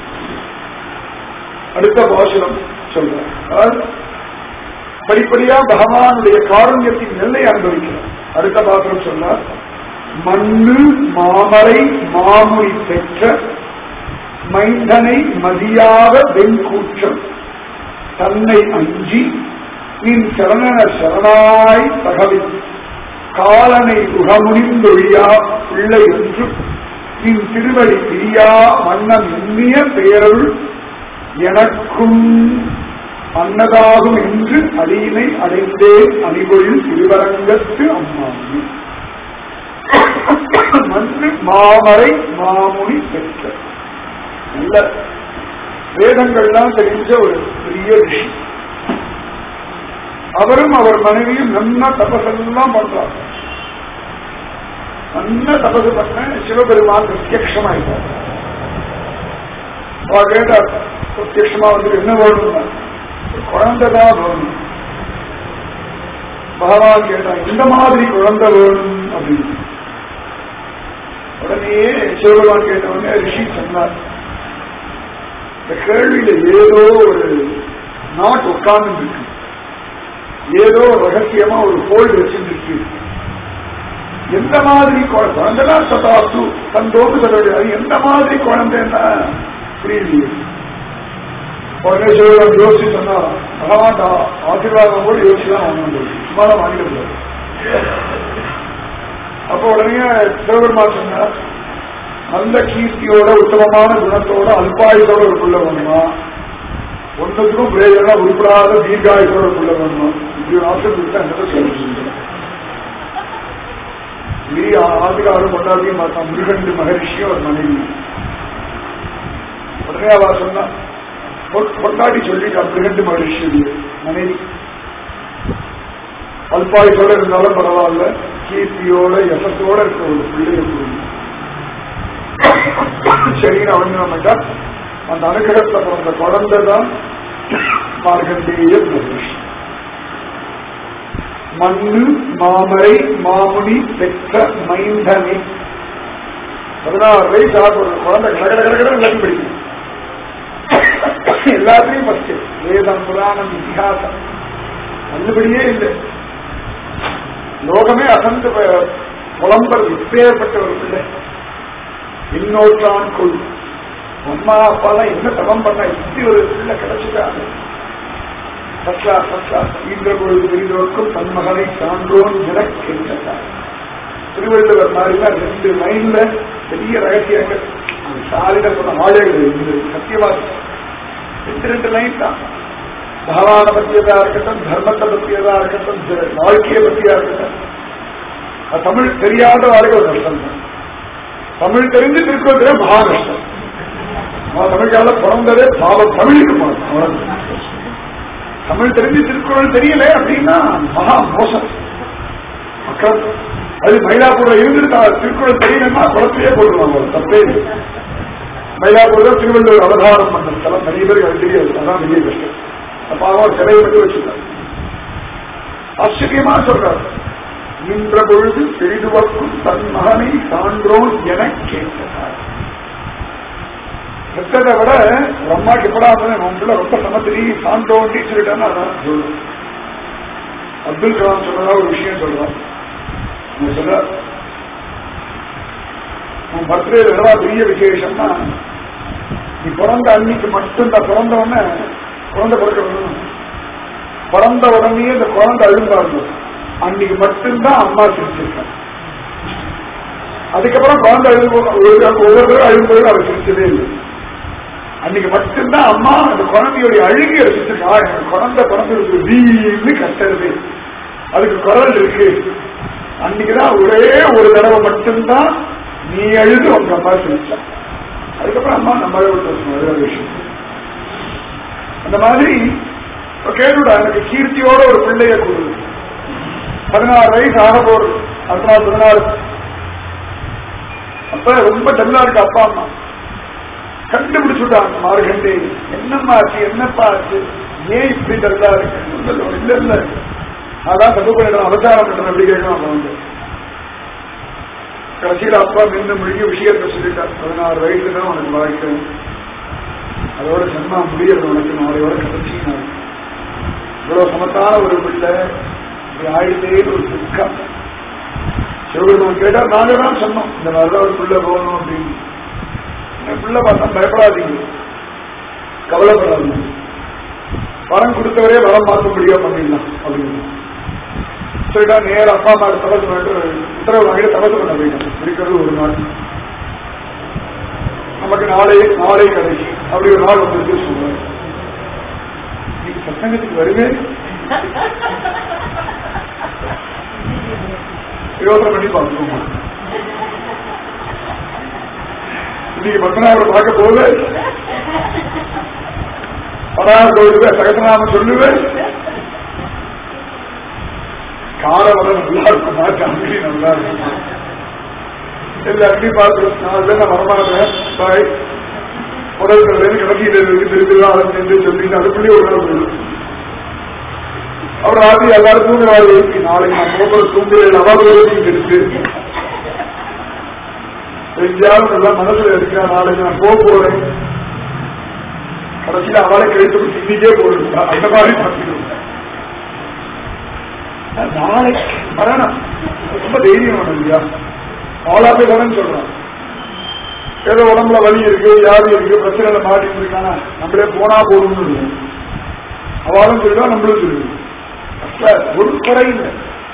அடுத்த பாசுரம் சொல்றேன் அதாவது படிப்படியா பகவானுடைய காரண்யத்தின் நெல்லை அனுபவிக்கிறார் அடுத்த பாசுரம் சொன்னார் மண்ணு மாமரை மாமுடி பெற்ற மைந்தனை மதியாத வெண்கூற்றம் தன்னை அஞ்சி நின் சரணன சரணாய் தகவி காலனை உகமுனிந்தொழியா பிள்ளை என்று நின் திருவடி பிரியா மன்னன் எண்ணிய பேரருள் எனக்கும் அன்னதாகும் என்று அடியினை அடைந்தேன் அணிபொழில் திருவரங்கத்து அம்மாமி மண்ணு மாமரை மாமுனி பெற்ற நல்ல வேதங்கள்லாம் தெரிஞ்ச ஒரு பெரிய ரிஷி அவரும் அவர் மனைவியும் நல்ல தபசெல்லாம் பண்றாங்க நல்ல தபசு பண்ண சிவபெருமான் பிரத்யமாயிட்டார் கேட்டா பிரத்யமா வந்து என்ன வேணும்னா குழந்தைதான் வேணும் பகவான் கேட்டான் இந்த மாதிரி குழந்தை வேணும் அப்படின்னு உடனே சிவபெருமான் கேட்டவங்க ரிஷி சொன்னார் இந்த கேள்வியில ஏதோ ஒரு நாட் உட்கார்ந்து இருக்கு ஏதோ ரகசியமா ஒரு ஹோல்டு வச்சுருக்கு எந்த மாதிரி குழந்தை சதாசு தந்தோடு சொல்ல எந்த மாதிரி குழந்தைன்னா புரியலையே உடனே சிவபெருமான் யோசிச்சு சொன்னா பகவான் ஆசீர்வாதம் கூட யோசிச்சு தான் வாங்க சும்மா தான் வாங்கிட முடியாது அப்போ உடனே சிவபெருமான் சொன்னார் நல்ல கீர்த்தியோட உத்தமமான குணத்தோட அல்பாயுதோட ஒரு புள்ள வேணுமா ஒன்றுக்கும் பிரயோஜனம் உருப்படாத தீர்காயுதோட ஒரு புள்ள வேணுமா இப்படி ஒரு ஆசை கொடுத்தா என்ன சொல்லுங்க நீ ஆதிகாரம் கொண்டாடியும் பார்த்தா முருகண்டு மகரிஷியும் ஒரு மனைவி உடனே அவ சொன்னா கொண்டாடி சொல்லிட்டா முருகண்டு மகரிஷி மனைவி அல்பாயுதோட இருந்தாலும் பரவாயில்ல கீர்த்தியோட யசத்தோட இருக்க ஒரு பிள்ளைய கொடுங்க சரின்னு அவன் அந்த அனுகிரகத்துல பிறந்த குழந்தை தான் மார்கண்டேய மகரிஷி மண்ணு மாமரை மாமுனி பெற்ற மைந்தனே பதினாறு வயசு ஆகும் குழந்தை கடகட கடகட எல்லாத்தையும் படிக்கும் எல்லாத்தையும் ஃபர்ஸ்ட் வேதம் புராணம் இதிகாசம் நல்லபடியே இல்லை லோகமே அசந்து புலம்பர் இப்பேற்பட்ட ஒரு பிள்ளை இன்னொற்றான் கொள் அம்மா அப்பாலாம் என்ன தபம் பண்ண இப்படி ஒரு பிள்ளை கிடைச்சிட்டாங்க ஈன்ற பொழுது பிரிந்தோர்க்கும் தன் மகனை சான்றோன் எனக்கென்றார் திருவள்ளுவர் மாதிரிலாம் ரெண்டு மைண்ட்ல பெரிய ரகசியங்கள் சாலிட சொன்ன ஆளுகள் இருந்தது சத்தியவாதி ரெண்டு ரெண்டு லைன் தான் பகவான பத்தியதா இருக்கட்டும் தர்மத்தை பத்தியதா இருக்கட்டும் வாழ்க்கையை பத்தியா இருக்கட்டும் தமிழ் தெரியாத வாழ்க்கை ஒரு கஷ்டம் தான் தமிழ் தெரிஞ்சு திருக்குறள் மகா கஷ்டம் தமிழ்கால பிறந்ததே பாவம் தமிழுக்கு போனோம் தமிழ் தெரிஞ்சு திருக்குறள் தெரியல அப்படின்னா மகா மோசம் மக்கள் அது மயிலாப்பூர்ல இருந்துட்டு திருக்குறள் தெரியலன்னா குளத்திலேயே போட்டுருவாங்க தப்பே மயிலாப்பூர் திருவள்ளுவர் அவதாரம் பண்ண ஸ்தலம் நிறைய பேருக்கு அது தெரியாது அதான் பெரிய கஷ்டம் அப்ப அவன் சிலையை மட்டும் வச்சுருக்காரு ஆச்சரியமா சொல்றாரு நின்ற பொழுது பெரிதுவக்கும் தன் மகனை சான்றோன் என கேட்டார் பெற்றதை விட ஒரு அம்மாக்கு எப்படா உன் பிள்ளை ரொம்ப சமத்திரி சான்றோன் சொல்லிட்டேன்னா அதான் சொல்லும் அப்துல் கலாம் சொன்னதா ஒரு விஷயம் சொல்றான் அவன் சொல்றார் உன் பர்த்டே என்னவா பெரிய விசேஷம்னா நீ பிறந்த அன்னைக்கு மட்டும்தான் பிறந்த உடனே குழந்தை பிறக்க பிறந்த உடனே இந்த குழந்தை அழுந்தாங்க அன்னைக்கு மட்டும்தான் அம்மா சிரிச்சிருக்காங்க அதுக்கப்புறம் குழந்தை அழுது ஒவ்வொரு தடவை அழும்போது அவர் சிரிச்சதே இல்லை அன்னைக்கு மட்டும்தான் அம்மா அந்த குழந்தையுடைய அழுகி ரசிச்சிருக்கா எனக்கு குழந்தை பிறந்திருக்கு வீன்னு கத்துறது அதுக்கு குரல் இருக்கு அன்னைக்குதான் ஒரே ஒரு தடவை மட்டும்தான் நீ அழுது உங்க அம்மா சிரிச்சா அதுக்கப்புறம் அம்மா நம்ம விட்டு விஷயம் அந்த மாதிரி கேட்டுடா எனக்கு கீர்த்தியோட ஒரு பிள்ளைய கொடு பதினாறு வயசு ஆக போறது பதினாறு பதினாறு அப்ப ரொம்ப டல்லா இருக்கு அப்பா அம்மா கண்டுபிடிச்சுட்டான் மார்கண்டே என்னம்மா ஆச்சு என்னப்பா ஆச்சு ஏன் இப்படி தருதா இருக்கு இல்ல இல்ல இல்ல அதான் தப்பு பண்ணிடலாம் அவதாரம் பண்ணணும் அப்படி கேட்கலாம் அவன் வந்து கடைசியில் அப்பா நின்று முடிக்க விஷயத்தை சொல்லிட்டார் பதினாறு வயசுல தான் உனக்கு வாழ்க்கை அதோட ஜன்மா முடியறது உனக்கு நாளையோட கடைசி நாள் இவ்வளவு சமத்தான ஒரு பிள்ளை இப்படி ஆயிட்டேன்னு ஒரு துக்கம் சிவபெருமான் கேட்டா நாங்க தான் சொன்னோம் இந்த மாதிரிதான் ஒரு பிள்ளை போகணும் அப்படின்னு என் பிள்ளை பார்த்தா பயப்படாதீங்க கவலைப்படாதீங்க வரம் கொடுத்தவரே வரம் பார்க்க முடியாது பண்ணிடலாம் அப்படின்னு சொல்லிட்டா நேர அப்பா அம்மா தபசு பண்ணிட்டு உத்தரவு வாங்கிட்டு தபசு பண்ண போயிட்டோம் இருக்கிறது ஒரு நாள் நமக்கு நாளை நாளை கடைசி அப்படி ஒரு நாள் வந்து சொல்லுவாங்க நீ சத்தங்கத்துக்கு வருவேன் யோசனை பண்ணி பார்த்துக்கோங்க இன்னைக்கு பத்மநாபரை பார்க்க போவேன் பராக கோயிலுக்கு சகசநாம சொல்லுவேன் காரவரம் நல்லா இருக்குமா அங்கடி நல்லா இருக்குமா எல்லா அங்கடி பார்த்து நாலு பேர் நான் வரமாட்டேன் பாய் முதல் தடவை கடைசியில் இருக்கு திருப்பிதான் அழைச்சு சொல்லிட்டு அதுக்குள்ளேயே ஒரு நாள் போயிடும் அவர் ராத்திரி எல்லாரும் தூங்குறாரு நாளைக்கு நான் போகிற தூங்குறேன் அவர்களும் இருக்கு எங்கேயாவது நல்லா மனசுல இருக்கிற நாளைக்கு நான் போக போறேன் கடைசியில் அவளை கழித்து இன்னைக்கே போயிடும் அந்த மாதிரி பார்த்துக்கணும் நாளைக்கு மரணம் ரொம்ப தைரியம் வேணும் இல்லையா ஆளாப்பே வரேன்னு சொல்றான் ஏதோ உடம்புல வலி இருக்கு வியாதி இருக்கு பிரச்சனையில மாட்டிட்டு இருக்கானா நம்மளே போனா போதும்னு அவளும் சொல்லுவா நம்மளும் சொல்லுவோம் ஒரு குறை இல்லை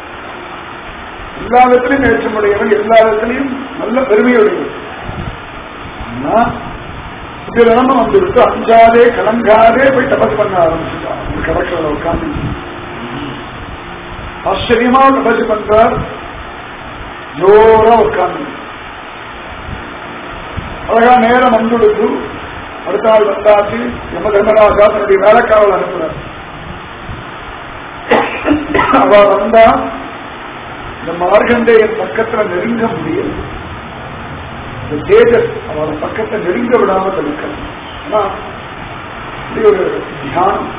எல்லா விதத்திலையும் ஏற்றமுடையவன் எல்லா விதத்திலையும் நல்ல பெருமையுடையவன் ஆனா இப்ப நிலைமை வந்துவிட்டு அஞ்சாதே கலங்காதே போய் தபஸ் பண்ண ஆரம்பிச்சுட்டான் கடற்கரை உட்காந்து ஆச்சரியமா தபஸ் பண்றார் ஜோரா உட்காந்து அழகா நேரம் வந்துடுத்து அடுத்த நாள் வந்தாச்சு யம தர்மராஜா தன்னுடைய வேலைக்காவல் அனுப்புறார் அவ வந்தா இந்த மார்கண்டேயன் பக்கத்துல நெருங்க முடியும் இந்த தேஜஸ் அவளோட பக்கத்தை நெருங்க விடாம தடுக்கணும் ஆனா இது ஒரு தியானம்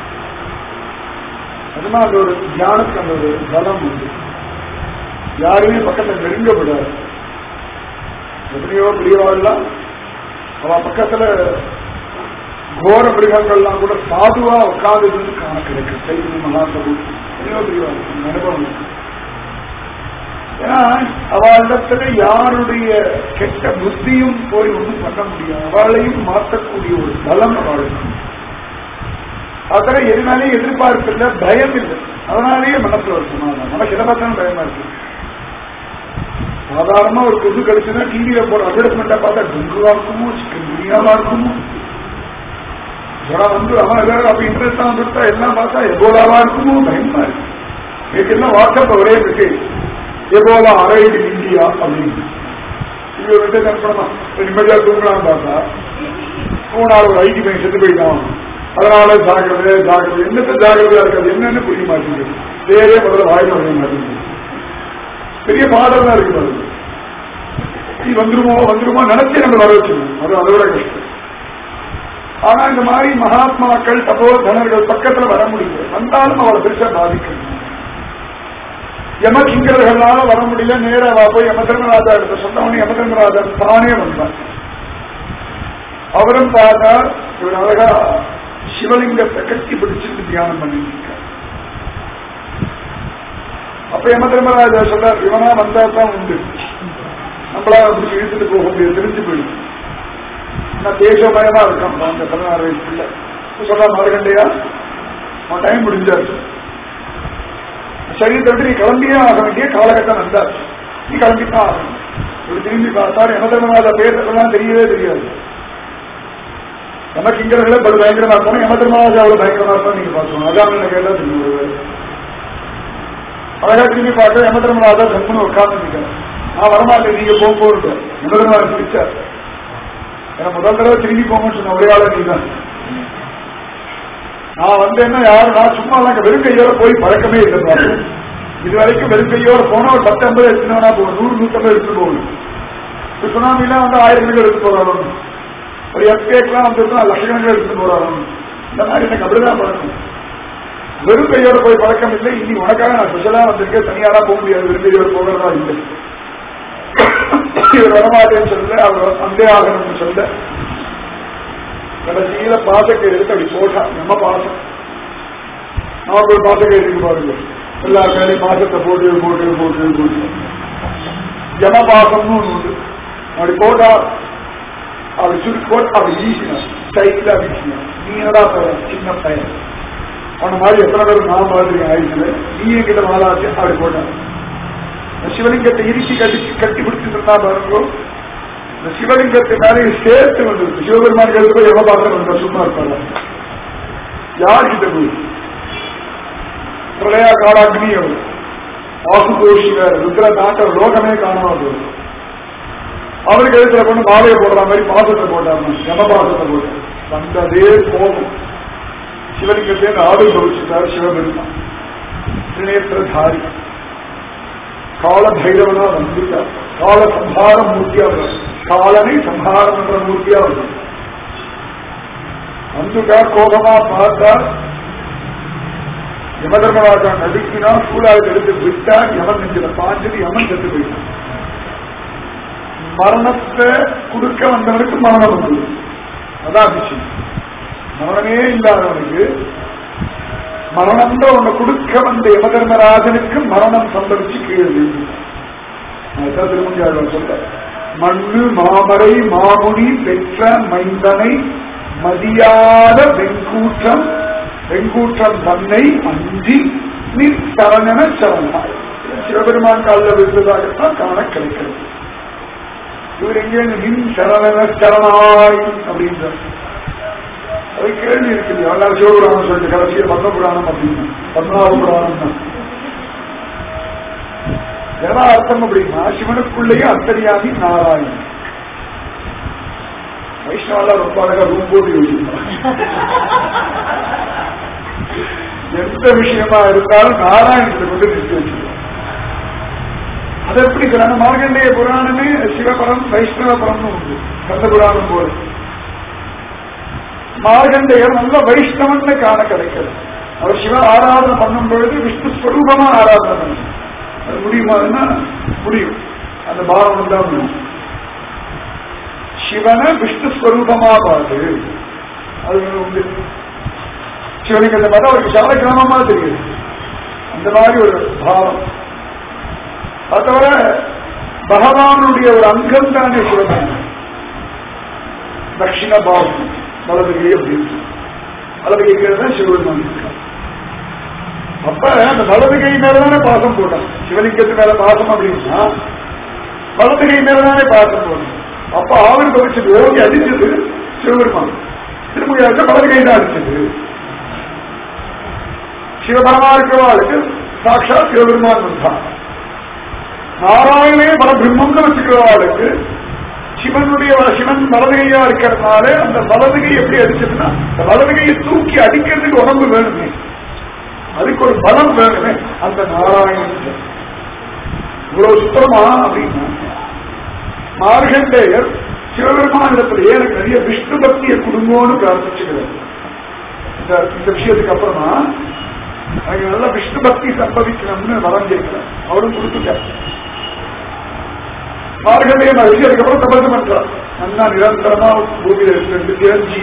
அதுமா அந்த ஒரு தியானத்துக்கு அந்த ஒரு பலம் உண்டு யாருமே பக்கத்தை நெருங்க விடாது எத்தனையோ பெரியவாள்லாம் அவ பக்கத்துல கோர மிருகங்கள்லாம் கூட சாதுவா உட்கார்ந்து காண கிடைக்கும் சைத்தன்ய மகாசபு எத்தனையோ பெரியவாள் அந்த அனுபவம் இருக்கு ஏன்னா அவளிடத்துல யாருடைய கெட்ட புத்தியும் போய் ஒன்றும் பண்ண முடியாது அவளையும் மாற்றக்கூடிய ஒரு பலம் அவளுக்கு அதனால எதுனாலே எதிர்பார்ப்பு இல்லை பயம் இல்லை அதனாலேயே மனசுல ஒரு சமாதானம் நமக்கு எதை பார்த்தாலும் பயமா இருக்கு சாதாரணமா ஒரு கொசு கடிச்சுன்னா டிவியில போற அட்வர்டைஸ்மெண்ட்டை பார்த்தா டெங்குவா இருக்குமோ சிக்கன் பிரியாவா இருக்குமோ ஜனம் வந்து அவன் ஏதாவது அப்ப இன்ட்ரெஸ்டா வந்துட்டா எல்லாம் பார்த்தா எபோலாவா இருக்குமோ பயமா இருக்கு இதுக்கு என்ன வாட்ஸ்அப் ஒரே இருக்கு எபோலா அரைடு இந்தியா அப்படின்னு இது வந்து கற்பனமா நிம்மதியா தூங்கலாம் பார்த்தா மூணாவது ஒரு ஐடி பையன் செத்து போயிட்டான் அதனால ஜாக்கிரதை ஜாக்கிரதை என்னத்த ஜாக்கிரதையா இருக்காது என்னன்னு புரிய மாட்டேங்குது வேறே முதல்ல வாய் பண்ண மாட்டேங்குது பெரிய பாடம் தான் இருக்கு பாருங்க நீ வந்துருமோ வந்துருமோ நினைச்சே நம்ம வர வச்சிருக்கோம் அது அதை விட கஷ்டம் ஆனா இந்த மாதிரி மகாத்மாக்கள் தபோ தனர்கள் பக்கத்துல வர முடியல வந்தாலும் அவளை பெருசா பாதிக்கணும் யமகிங்கர்களால வர முடியல நேரா வா போய் யம தர்மராஜா எடுத்த சொன்னவனே யம தர்மராஜா தானே வந்தான் அவரும் பார்த்தா இவர் அழகா சிவலிங்கத்தை கட்டி பிடிச்சிட்டு தியானம் பண்ணிட்டு இருக்கார் அப்ப யம தர்மராஜா சொல்றார் இவனா வந்தா தான் உண்டு நம்மளா அப்படி இழுத்துட்டு போக முடியாது தெரிஞ்சு போயிடும் நான் தேசமயமா இருக்கான் அந்த பதினாறு வயசுல சொல்றா மார்கண்டையா அவன் டைம் முடிஞ்சாச்சு சரீரத்தை விட்டு நீ கிளம்பியே ஆக வேண்டிய காலகட்டம் வந்தாச்சு நீ கிளம்பித்தான் ஆகணும் இப்படி திரும்பி பார்த்தாரு யம தர்மராஜா பேசுறதெல்லாம் தெரியவே தெரியாது நமக்கு இங்கிறவங்கள பல பயங்கரமா இருக்கணும் யம தர்மராஜா அவ்வளவு பயங்கரமா இருக்கணும் நீங்க பார்க்கணும் அதான் என்ன கேட்டா தெரியும் அழகா திரும்பி பார்க்க யம தர்மராஜா தர்மன் உட்கார்ந்து நான் வரமாட்டேன் நீங்க போக போறது யம தர்மராஜா பிடிச்சார் ஏன்னா முதல் தடவை திரும்பி போங்கன்னு சொன்ன ஒரே ஆள நீதான் நான் வந்தேன்னா யாரு நான் சும்மா எல்லாம் வெறும் கையோட போய் பழக்கமே இல்லை இது வரைக்கும் வெறும் கையோட போனா ஒரு பத்து ஐம்பது எடுத்துனா போகணும் நூறு நூத்தம்பது எடுத்து போகணும் இப்ப சுனாமிலாம் வந்து ஆயிரம் எடுத்து போறாங்க ஒரு எஃப்ஏக்கெல்லாம் வந்துருந்தா லட்சக்கணக்கில் எடுத்துட்டு போறாங்க இந்த மாதிரி எனக்கு அப்படிதான் பழக்கம் வெறும் கையோட போய் பழக்கம் இல்லை இனி உனக்காக நான் ஸ்பெஷலா வந்திருக்கேன் தனியாலாம் போக முடியாது வெறும் கையோட போகிறதா இல்லை இவர் வரமாட்டேன்னு சொல்ல அவர் வந்தே ஆகணும்னு சொல்ல கடைசியில பாசக்கை எடுத்து அப்படி போட்டா நம்ம பாசம் நமக்கு ஒரு பாசக்கை இருக்கு பாருங்க எல்லா மேலேயும் பாசத்தை போட்டு போட்டு போட்டு போட்டு ஜம பாசம்னு ஒண்ணு உண்டு அப்படி போட்டா அப்படி சுருக்கி போட்டு அப்படி வீசினான் ஸ்டைலா வீசினான் நீ என்னடா பையன் சின்ன பையன் அவன மாதிரி எத்தனை பேர் நான் மாதிரி ஆயிடுச்சு நீ என்கிட்ட மாலாச்சு அப்படி போட்டான் சிவலிங்கத்தை இறுக்கி கட்டி கட்டி பிடிச்சிட்டு இருந்தா பாருங்க இந்த சிவலிங்கத்தை மேலே சேர்த்து வந்துருக்கு சிவபெருமான் எடுத்து போய் எவன் பாத்திரம் வந்தா சும்மா இருப்பாங்க யார்கிட்ட போய் பிரளயா காலாக்னி அவர் ஆசுதோஷி வேற ருத்ர நாட்டர் லோகமே காணாம போகுது அவருக்கு எழுத்துல கொண்டு மாலையை போடுற மாதிரி பாசத்தை போட்டாங்க யம பாசத்தை போட்டு வந்ததே கோபம் சிவலிங்கத்தை ஆடு கவிச்சிட்டார் சிவபெருமான் திரிநேத்திரதாரி கால பைரவனா வந்துட்டார் கால சம்ஹார மூர்த்தியா வரும் காலனை சம்ஹாரம் என்ற மூர்த்தியா வரும் வந்துட்டா கோபமா பார்த்தா யமதர்மராஜா நடுக்கினா சூழாவில் எடுத்து விட்டார் யமன் நெஞ்சில பாஞ்சது யமன் செத்து போயிட்டான் மரணத்தை கொடுக்க வந்தவனுக்கு மரணம் வந்தது அதான் விஷயம் மரணமே இல்லாதவனுக்கு மரணம்ன்ற ஒண்ணு கொடுக்க வந்த யமதர்மராஜனுக்கு மரணம் சம்பவிச்சு கீழே அதுதான் திருமஞ்சாளர் சொல்ற மண்ணு மாமரை மாமுனி பெற்ற மைந்தனை மதியாத வெங்கூற்றம் வெங்கூற்றம் தன்னை அஞ்சி நீ சரணன சரணாய் சிவபெருமான் காலில் விழுந்ததாகத்தான் காண கிடைக்கிறது இவர் எங்கே நின் சரணன சரணாய் அப்படின்றார் அது கேள்வி இருக்குது எல்லாரும் சிவபுராணம் சொல்லிட்டு கடைசியில் பத்ம புராணம் அப்படின்னு பத்மநாப புராணம் தான் என்ன அர்த்தம் அப்படின்னா சிவனுக்குள்ளேயே அந்தரியாமி நாராயணன் வைஷ்ணவெல்லாம் ரொம்ப அழகா ரூம் போட்டு யோசிப்பாங்க எந்த விஷயமா இருந்தாலும் நாராயணத்தை கொண்டு நிறுத்தி வச்சிருக்கோம் அது எப்படி சொல்றாங்க மார்கண்டேய புராணமே சிவபரம் வைஷ்ணவ பரம்னு உண்டு கந்த புராணம் போல மார்கண்டேயர் நல்ல வைஷ்ணவன் காண கிடைக்கிறது அவர் சிவ ஆராதனை பண்ணும் பொழுது விஷ்ணு ஸ்வரூபமா ஆராதனை பண்ணும் அது முடியுமான்னா முடியும் அந்த பாவம் தான் முடியும் சிவனை விஷ்ணு ஸ்வரூபமா பாரு அது உண்டு சிவலிங்கத்தை பார்த்தா அவருக்கு சாலக்கிராமமா தெரியுது அந்த மாதிரி ஒரு பாவம் அது தவிர பகவானுடைய ஒரு அங்கம் தானே சிவலிங்கம் தட்சிண பாவம் வலதுகை அப்படின்னு வலதுகை கீழே தான் சிவபெருமான் இருக்கார் அப்ப அந்த வலதுகை மேலதானே பாசம் போட்டான் சிவலிங்கத்து மேல பாசம் அப்படின்னா வலதுகை மேலதானே பாசம் போடணும் அப்ப ஆவணம் பறிச்சது ஓடி அடிச்சது சிவபெருமான் திருமணியாக வலதுகை தான் அடிச்சது சிவபரமா இருக்கிறவாளுக்கு சாட்சாத் சிவபெருமான் வந்தான் நாராயணே பரபிரம்மம்னு வச்சுக்கிறவாளுக்கு சிவனுடைய சிவன் வலதுகையா இருக்கிறதுனால அந்த வலதுகை எப்படி அடிச்சதுன்னா அந்த வலதுகையை தூக்கி அடிக்கிறதுக்கு உடம்பு வேணுமே அதுக்கு ஒரு பலம் வேணுமே அந்த நாராயணன் இவ்வளவு சுத்தமா அப்படின்னா மார்கண்டேயர் சிவபெருமானிடத்தில் எனக்கு நிறைய விஷ்ணு பக்தியை குடும்பம்னு பிரார்த்திச்சுக்கிறார் இந்த இந்த விஷயத்துக்கு அப்புறமா எனக்கு நல்ல விஷ்ணு பக்தி சம்பவிக்கணும்னு வரம் கேட்கிறார் அவரும் கொடுத்துட்டார் மார்கண்டேய மகிழ்ச்சி அதுக்கப்புறம் தபசு பண்றார் நல்லா நிரந்தரமா பூமியில இருந்து தெரிஞ்சு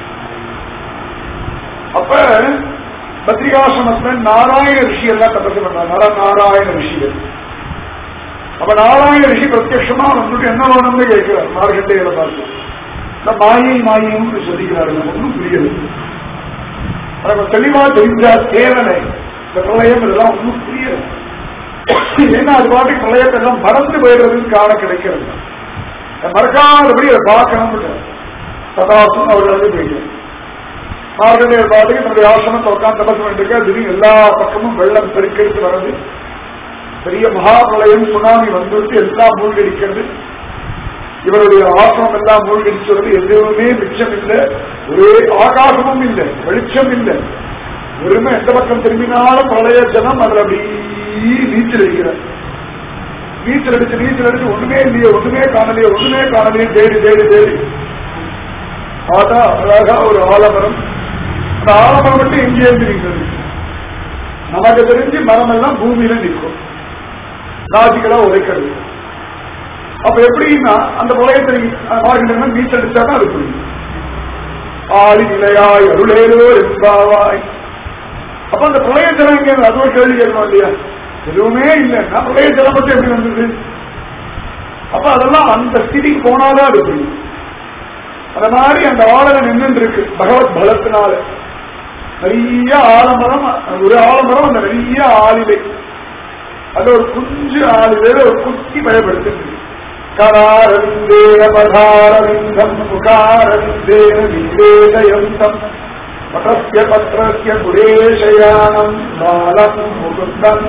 அப்ப பத்ரிகாசிரமத்துல நாராயண ரிஷி எல்லாம் தபசு பண்றாங்க நர நாராயண ரிஷிகள் அப்ப நாராயண ரிஷி பிரத்யட்சமா வந்துட்டு என்ன வேணும்னு கேட்கிறார் மார்கண்டேயில பார்த்து இந்த மாயை மாயைன்னு சொல்லிக்கிறாரு ஒன்றும் புரியல நம்ம தெளிவா தெரிஞ்சா தேவனை இந்த பிரளயம் இதெல்லாம் ஒன்றும் புரியல ஏன்னா அது பாட்டுக்கு பிரளயத்தை எல்லாம் மறந்து போயிடுறதுன்னு காண கிடைக்கிறது மறக்காதபடி அதை பார்க்கணும் சதாசம் அவர் வந்து போயிட்டு மார்கண்டேயர் பாட்டுக்கு தன்னுடைய ஆசிரமத்தை உட்காந்து தபசம் பண்ணிருக்க திடீர்னு எல்லா பக்கமும் வெள்ளம் பெருக்கெடுத்து வர்றது பெரிய மகாபிரளயம் சுனாமி வந்துட்டு எல்லாம் மூழ்கடிக்கிறது இவருடைய ஆசிரமம் எல்லாம் மூழ்கடிச்சுறது எதுவுமே மிச்சம் இல்லை ஒரே ஆகாசமும் இல்லை வெளிச்சம் இல்லை வெறுமை எந்த பக்கம் திரும்பினாலும் பிரளய ஜனம் அதுல அப்படி நீச்சல் அடிக்கிறார் நீச்சல் அடிச்சு நீச்சல் அடிச்சு ஒண்ணுமே இல்லையே ஒண்ணுமே காணலையே ஒண்ணுமே காணலையே தேடி தேடி தேடி பார்த்தா அழகா ஒரு ஆலமரம் அந்த ஆலமரம் மட்டும் எங்கே இருந்து நிற்கிறது நமக்கு தெரிஞ்சு மரம் எல்லாம் பூமியில நிற்கும் காட்சிகளா உரைக்கிறது அப்ப எப்படின்னா அந்த புலயத்தை ஆகின்ற நீச்சல் அடிச்சாதான் அது புரியும் ஆளி நிலையாய் அருளேலோ என்பாவாய் அப்ப அந்த பிரளய ஜலம் எங்க இருந்து? அதுவும் கேள்வி கேட்கணும் இல்லையா எதுவுமே இல்லைன்னா பிரளய ஜலம் மட்டும் எப்படி வந்தது அப்ப அதெல்லாம் அந்த ஸ்திதிக்கு போனாதான் அது புரியும் அந்த மாதிரி அந்த ஆளனை நின்று இருக்கு பகவத் பலத்தினால நிறைய ஆலமரம் ஒரு ஆலமரம் அந்த நிறைய ஆளிலை அது ஒரு குஞ்சு ஆளிலே ஒரு குட்டி பயப்படுத்துது கராரவிந்தேன பதாரவிந்தம் முகாரவிந்தேன நிவேதயந்தம் பட்டஸ்ய பத்ரஸ்ய குரேஷயானம் பாலம் முகுந்தம்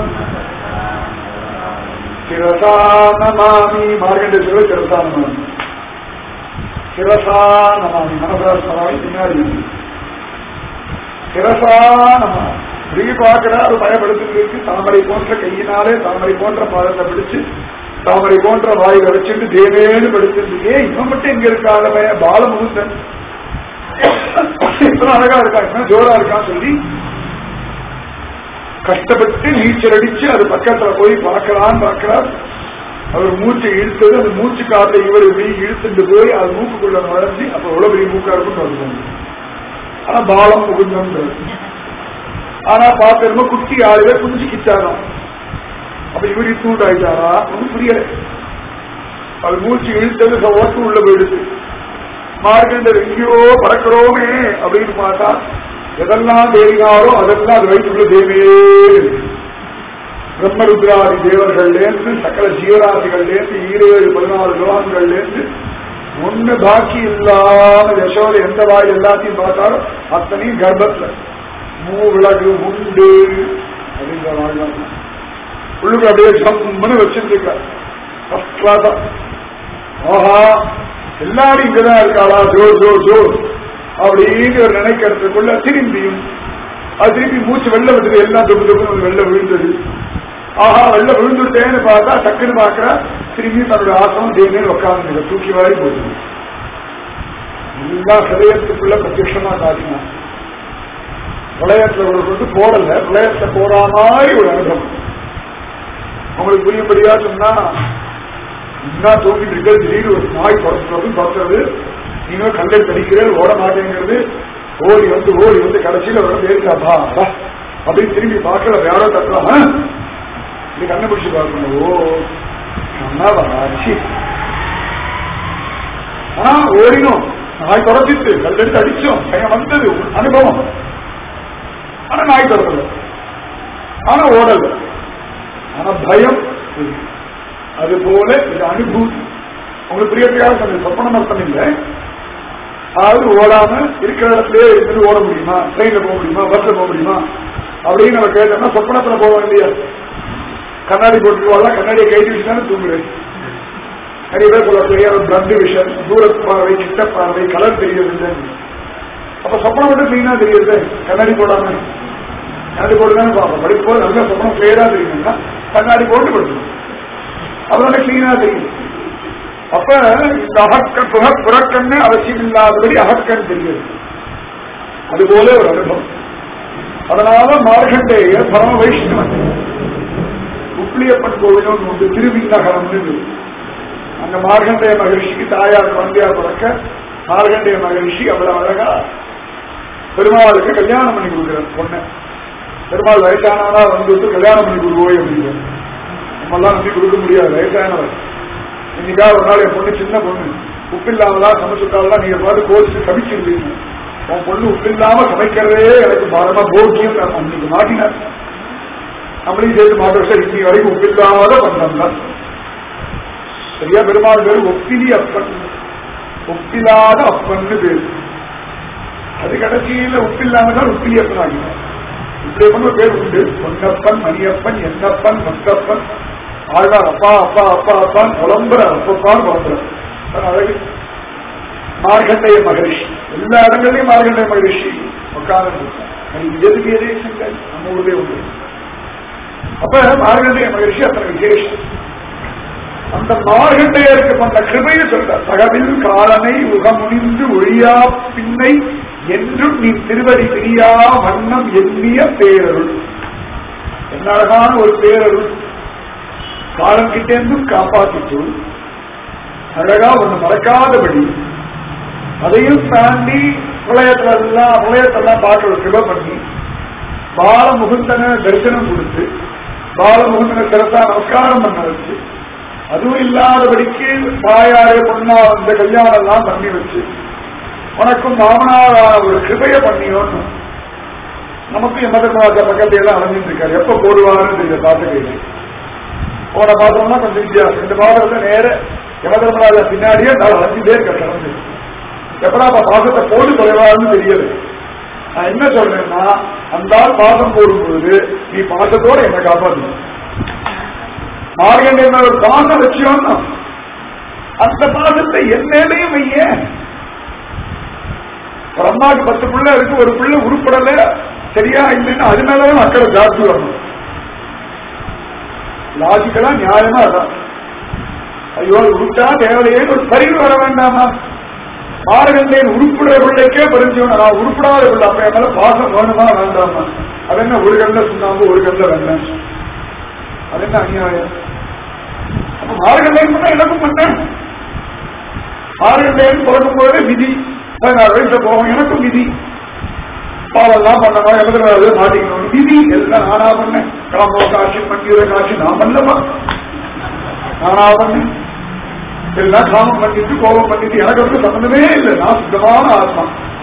சிரசா நமாமி மார்கண்டேஸ்வர சிரசா நமாமி சிரசா நமாமி மனசாஸ்மராமி பின்னாடி சிரசா நமாமி ஸ்ரீ பார்க்கிறார் பயப்படுத்திருக்கு தாமரை போன்ற கையினாலே தாமரை போன்ற பாதத்தை பிடிச்சு தாமரை போன்ற வாயில வச்சுட்டு தேவேன்னு படுத்திருக்கு ஏன் இவன் மட்டும் எங்க இருக்காத பையன் பாலமுகுந்தன் இத்தனை அழகா இருக்கான் இத்தனை ஜோரா இருக்கான்னு சொல்லி கஷ்டப்பட்டு நீச்சல் அடிச்சு அது பக்கத்துல போய் பார்க்கலான்னு பார்க்கிறார் அவர் மூச்சை இழுத்தது அந்த மூச்சு காற்றை இவர் இப்படி இழுத்துட்டு போய் அது மூக்குக்குள்ள நுழைஞ்சு அப்ப எவ்வளவு பெரிய மூக்கா இருக்கும் வருவாங்க ஆனா பாலம் புகுந்தோன்றது ஆனா பார்த்திருந்தோம் குட்டி ஆளுவே குஞ்சு கிச்சாராம் அப்ப இவர் இத்தூண்டு ஆயிட்டாரா ஒன்றும் புரியல அது மூச்சு இழுத்தது ஓட்டு உள்ள போயிடுது மார்க்கண்டர் எங்கேயோ பறக்கிறோமே அப்படின்னு பார்த்தா எதெல்லாம் தேடினாரோ அதெல்லாம் அது வயிற்றுக்குள்ள தேவே பிரம்மருத்ராதி தேவர்கள்லேருந்து சகல ஜீவராசிகள்லேருந்து ஈரேழு பதினாலு லோகங்கள்லேருந்து ஒண்ணு பாக்கி இல்லாம யசோத எந்த வாய் எல்லாத்தையும் பார்த்தாலும் அத்தனையும் கர்ப்பத்துல மூவிளகு உண்டு அப்படின்ற வாழ்நாள் உள்ளுக்கு அப்படியே ஜம்முன்னு வச்சிருக்கார் ஃபர்ஸ்ட் கிளாஸா ஆஹா எல்லாரும் இங்கதான் இருக்காளா ஜோ ஜோ ஜோ அப்படின்னு ஒரு நினைக்கிறதுக்குள்ள திரும்பியும் அது திருப்பி மூச்சு வெள்ள விட்டது எல்லாம் தொப்பு தொப்பு வெள்ள விழுந்தது ஆஹா வெள்ள விழுந்துட்டேன்னு பார்த்தா டக்குன்னு பார்க்கறா திரும்பி தன்னோட ஆசனம் தேமே உட்காந்து தூக்கி வாரி போகுது எல்லா ஹதயத்துக்குள்ள பிரத்யட்சமா காட்டினான் பிரளயத்துல ஒரு கொண்டு போடல பிரளயத்தை போறா மாதிரி ஒரு அனுபவம் உங்களுக்கு புரியும்படியா சொன்னா என்ன தூங்கிட்டு இருக்கிறது திடீர்னு ஒரு நாய் துரத்துறது துரத்துறது நீங்க கண்டை படிக்கிறேன் ஓட மாட்டேங்கிறது ஓடி வந்து ஓடி வந்து கடைசியில வர பேருக்காப்பா அப்படின்னு திரும்பி பார்க்கல வேற தட்டுறான் இது கண்டுபிடிச்சு பார்க்கணும் ஓ நன்னாவாச்சு ஆனா ஓடினோம் நாய் துரத்திட்டு கல்லெடுத்து அடிச்சோம் பையன் வந்தது அனுபவம் ஆனா நாய் துரத்தல ஆனா ஓடல ஆனா பயம் இருக்கு. அது போல இது அனுபூதி உங்களுக்கு பிரியத்துக்காக சொன்ன சொப்பனம் அர்த்தம் இல்லை அதாவது ஓடாம இருக்கிற இடத்துலயே இருந்து ஓட முடியுமா ட்ரெயின்ல போக முடியுமா பஸ்ல போக முடியுமா அப்படின்னு நம்ம கேட்டோம்னா சொப்பனத்துல போக வேண்டிய கண்ணாடி போட்டுருவாங்க கண்ணாடியை கை வச்சுதானே தூங்குறேன் நிறைய பேர் சொல்லக்கூடிய பிளட் விஷன் தூர பார்வை கிட்ட பார்வை கலர் தெரியுது அப்ப சொப்பனம் மட்டும் கிளீனா தெரியுது கண்ணாடி போடாம கண்ணாடி போட்டு தானே பார்ப்போம் படிக்கும் போது நல்ல சொப்பனம் கிளியரா தெரியுதுன்னா கண்ணாடி போட்டு படிக்கணும் அதனால கிளீனா தெரியும் அப்ப இந்த அகக்க புக புறக்கண்ணு அவசியம் இல்லாதபடி அகக்கண் தெரியுது அதுபோல ஒரு அனுபவம் அதனால மார்கண்டேயர் பரம வைஷ்ணவன் உப்ளியப்பன் கோவிலும் உண்டு திருவிண்ணகரம்னு இருக்கு. அங்க மார்கண்டேய மகிழ்ச்சிக்கு தாயார் குழந்தையார் பிறக்க மார்கண்டேய மகிழ்ச்சி அவ்வளவு அழகா பெருமாளுக்கு கல்யாணம் பண்ணி கொடுக்குறார் பொண்ணு பெருமாள் வயசானவனா வந்துட்டு கல்யாணம் பண்ணி கொடுவோய் அப்படிங்கிறார் நம்மெல்லாம் நம்பி கொடுக்க முடியாது வயசானவர் இன்னைக்கா ஒரு நாள் என் பொண்ணு சின்ன பொண்ணு உப்பில்லாமலா சமைச்சுட்டாலாம் நீங்க பார்த்து கோச்சு சமைச்சிருந்தீங்க உன் பொண்ணு உப்பில்லாம சமைக்கிறதே எனக்கு பாரமா போக்கியம் நான் அன்னைக்கு மாட்டினார் நம்மளையும் சேர்த்து மாட்ட வருஷம் இன்னைக்கு வரைக்கும் ஒப்பில்லாத பண்டம் தான் சரியா பெருமாள் பேரு ஒப்பிலி அப்பன் ஒப்பில்லாத அப்பன்னு பேரு அது கடைசியில உப்பில்லாம தான் உப்பிலி அப்பன் ஆகினார் உப்பிலியப்பன் ஒரு பேர் உண்டு பொன்னப்பன் மணியப்பன் என்னப்பன் மத்தப்பன் ஆழ்வார் அப்பா அப்பா அப்பா அப்பான் புலம்புற அப்பப்பான் புலம்புற அது அழகு மார்கண்டைய மகரிஷி எல்லா இடங்கள்லயும் மார்கண்டைய மகரிஷி உட்கார்ந்து எதுக்கு எதே சங்கர் நம்ம ஊர்லயே உண்டு அப்ப மார்கண்டைய மகரிஷி அத்தனை விசேஷம் அந்த மார்கண்டையருக்கு பண்ண கிருபையை சொல்ற சகவில் காலனை உகமுனிந்து ஒழியா பின்னை என்றும் நீ திருவடி பிரியா வண்ணம் எண்ணிய பேரருள் என்ன அழகான ஒரு பேரருள் காலம் கிட்டேந்தும் காப்பாத்திட்டு அழகா ஒண்ணு மறக்காதபடி அதையும் தாண்டி பிரளயத்துல எல்லாம் பிரளயத்தெல்லாம் பார்க்க ஒரு கிருப பண்ணி பால முகுந்தன தரிசனம் கொடுத்து பால முகுந்தன சிறத்தா நமஸ்காரம் பண்ண வச்சு அதுவும் இல்லாதபடிக்கு தாயாரே பொண்ணா வந்த கல்யாணம் எல்லாம் பண்ணி வச்சு உனக்கும் மாமனார் ஒரு கிருபைய பண்ணியோன்னு நமக்கு எமதர்மராஜா பக்கத்துல எல்லாம் அலைஞ்சிட்டு இருக்காரு எப்ப போடுவாருன்னு தெரியல பார்த்துக்கல போன பார்த்தோம்னா கொஞ்சம் வித்தியாசம் இந்த பாத்திரத்தை நேர யமதர்மராஜா பின்னாடியே நான் அலைஞ்சிட்டே இருக்க கடந்து எப்படா அப்ப பாசத்தை போட்டு தொலைவாருன்னு தெரியல நான் என்ன சொல்றேன்னா அந்த ஆள் பாசம் போடும்பொழுது நீ பாசத்தோட என்னை காப்பாத்து மார்கண்ட ஒரு பாசம் வச்சியோன்னா அந்த பாசத்தை என்னையும் வைய ஒரு அம்மாவுக்கு பத்து பிள்ளை இருக்கு ஒரு பிள்ளை உருப்படல சரியா இல்லைன்னா அது மேலதான் அக்கறை ஜாஸ்தி வரணும் லாஜிக்கலா நியாயமா அதான் ஐயோ உருட்டா தேவையே ஒரு பரிவு வர வேண்டாமா மார்கண்டேன் உருப்புட பிள்ளைக்கே பரிஞ்சவன நான் உருப்படாத பிள்ளை அப்ப என் மேல பாசம் வேணுமா வேண்டாமா அது என்ன ஒரு கண்ட சுண்ணாம்பு ஒரு கண்ட வெண்ண அது என்ன அநியாயம் அப்ப மார்கண்டேன் பண்ண எனக்கும் பண்ணேன் மார்கண்டேன் பிறக்கும் போது விதி பதினாறு வயசுல போகும் எனக்கும் விதி பாவெல்லாம் பண்ணணும் எவ்வளவு மாட்டிக்கணும் விதி எல்லாம் நானா பண்ணேன் காமோ காட்சி பண்டிகை காட்சி நான் பண்ணலமா நானா பண்ணேன் எல்லாம் காமம் பண்ணிட்டு கோபம் பண்ணிட்டு எனக்கு வந்து சம்பந்தமே இல்லை நான் சுத்தமான ஆத்மா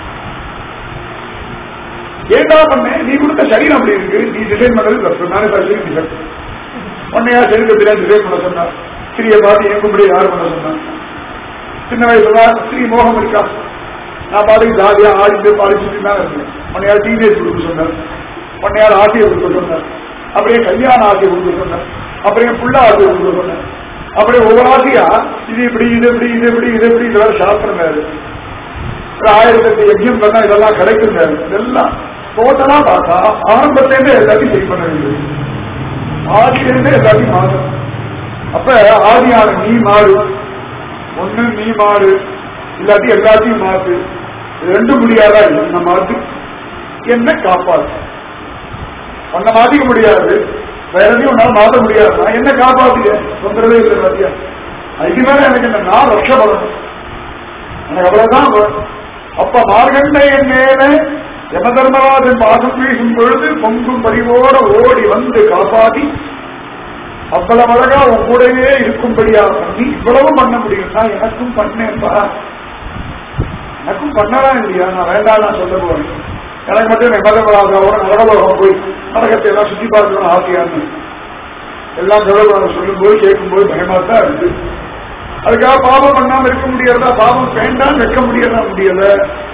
ஏண்டா பண்ணேன் நீ கொடுத்த சரீரம் அப்படி இருக்கு நீ டிசைன் பண்ணது தப்பு நானே சரி டிசைன் உன்னையா சரீரத்தில டிசைன் பண்ண சொன்னா ஸ்திரியை பார்த்து இயங்கும்படி யார் பண்ண சொன்னா சின்ன வயசுல ஸ்திரீ மோகம் இருக்கா நான் பாட்டுக்கு ஜாலியா ஆடிட்டு பாடிச்சுட்டு தான் இருந்தேன் உன்னையார் டீனேஜ் கொடுக்க சொன்னார் உன்னையார் ஆசையை கொடுக்க சொன்னார் அப்படியே கல்யாண ஆசையை கொடுக்க சொன்னார் அப்படியே புள்ள ஆசையை கொடுக்க சொன்னார் அப்படியே ஒவ்வொரு ஆசையா இது இப்படி இது இப்படி இது இப்படி இது இப்படி இதெல்லாம் சாஸ்திரம் வேறு ஒரு ஆயிரத்தி எட்டு யஜ்யம் பண்ணா இதெல்லாம் கிடைக்கும் வேறு இதெல்லாம் டோட்டலா பார்த்தா ஆரம்பத்திலேருந்து எல்லாத்தையும் சரி பண்ண வேண்டியது ஆதியிலிருந்தே எல்லாத்தையும் மாறும் அப்ப ஆதியான நீ மாறு ஒண்ணு நீ மாறு இல்லாட்டி எல்லாத்தையும் மாத்து இது ரெண்டும் முடியாதா என்ன மாத்து என்ன காப்பாத்து உன்னை மாத்திக்க முடியாது வேற எதையும் உன்னால மாத்த முடியாது நான் என்ன காப்பாத்திய தொந்தரவே இல்லை பாத்தியா அதுக்கு மேல எனக்கு இந்த நாலு வருஷம் வரணும் எனக்கு அவ்வளவுதான் வரும். அப்ப மார்கண்டையன் மேல யம தர்மராஜன் பாசம் வீசும் பொழுது பொங்கும் பரிவோட ஓடி வந்து காப்பாத்தி அவ்வளவு அழகா உன் கூடவே இருக்கும்படியா பண்ணி இவ்வளவு பண்ண முடியும்னா எனக்கும் பண்ணேன்பா எனக்கும் பண்ணலாம் இல்லையா நான் வேண்டாம் நான் சொல்ல போறேன் எனக்கு மட்டும் நிபந்தனாவோட நரகலோகம் போய் நரகத்தை எல்லாம் சுத்தி பார்க்கணும் ஆசையான்னு எல்லாம் கடவுள் சொல்லும்போது கேட்கும்போது பயமா தான் இருக்கு அதுக்காக பாவம் பண்ணாம இருக்க முடியறதா பாவம் வேண்டாம் வைக்க முடியறதா முடியல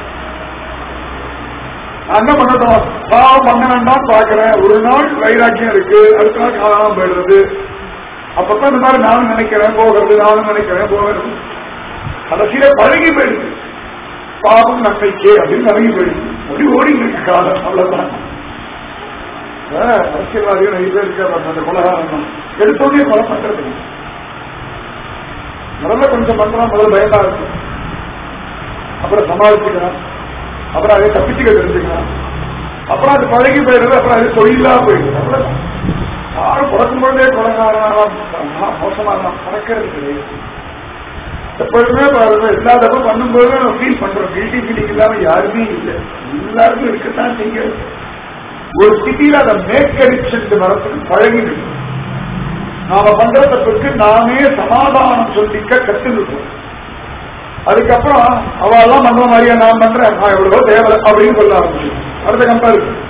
நான் என்ன பண்ணட்டும் பாவம் பண்ண வேண்டாம் பாக்குறேன் ஒரு நாள் வைராக்கியம் இருக்கு அடுத்த நாள் காணாம போயிடுறது அப்பதான் இந்த மாதிரி நானும் நினைக்கிறேன் போகிறது நானும் நினைக்கிறேன் போகிறது கடைசியில பழகி போயிடுது பாவம் நன்மைக்கே அப்படின்னு இறங்கி போயிடுது அப்படி ஓடி இருக்கு காலம் அவ்வளவுதான் அஹ், அரசியல்வாதிகள் நிறைய பேர் இருக்காங்க அந்த கொலகாரம் தான் எடுத்தோடனே கொலை பண்றது இல்லை. முதல்ல கொஞ்சம் பண்றான் முதல்ல பயமா இருக்கு அப்புறம் சமாளிச்சுக்கலாம் அப்புறம் அதை தப்பிச்சுக்க தெரிஞ்சுக்கலாம் அப்புறம் அது பழகி போயிடுது அப்புறம் அது தொழிலா போயிடுது அவ்வளவுதான் யாரும் பிறக்கும் பொழுதே கொலகாரம் மோசமாக பறக்கிறது கிடையாது எப்பொழுதுமே பாருங்க எல்லா தப்பும் பண்ணும்போது நம்ம ஃபீல் பண்றோம் கில்ட்டி ஃபீலிங் இல்லாம யாருமே இல்லை எல்லாருக்கும் இருக்கத்தான் செய்யுது ஒரு சிட்டியில அதை மேற்கரிச்சு வரத்துக்கு பழகிடுது நாம பண்ற தப்புக்கு நாமே சமாதானம் சொல்லிக்க கத்துக்கிட்டோம் அதுக்கப்புறம் அவெல்லாம் பண்ற மாதிரியா நான் பண்றேன் நான் எவ்வளவோ தேவை அப்படின்னு சொல்ல ஆரம்பிச்சு அடுத்த கம்பேரிசன்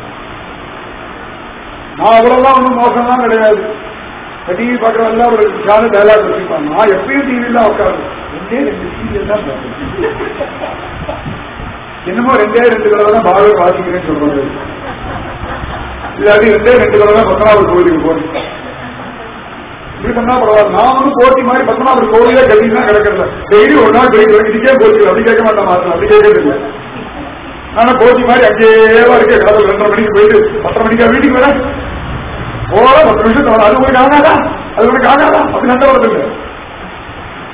நான் அவ்வளவுதான் ஒன்றும் மோசம்லாம் கிடையாது டிவி பார்க்கறதெல்லாம் ஒரு ஜான டயலாக் வச்சுப்பாங்க நான் எப்பயும் டிவில உட்காரு ரெண்டே ரெண்டு சீரியல் தான் பார்ப்பேன் என்னமோ ரெண்டே ரெண்டு தடவை தான் பாகவத் வாசிக்கிறேன்னு சொல்றது இல்லாட்டி ரெண்டே ரெண்டு தடவை தான் பத்மநாபர் கோயிலுக்கு போறேன் இப்படி பண்ணா பரவாயில்ல நான் வந்து போட்டி மாதிரி பத்மநாபர் கோயிலே கட்டி தான் கிடக்கிறல டெய்லி ஒரு நாள் போயிட்டு வரேன் இதுக்கே போட்டி அப்படி கேட்க மாட்டேன் மாத்தம் அப்படி கேட்கறது இல்லை ஆனா போட்டி மாதிரி அங்கேயேவா இருக்கே கடவுள் ரெண்டரை மணிக்கு போயிட்டு பத்தரை மணிக்கா வீட்டுக்கு வரேன் போற பத்து நிமிஷம் தவிர அது உங்களுக்கு ஆகாதா அது உங்களுக்கு ஆகாதா அப்படி சண்டை வரது இல்லை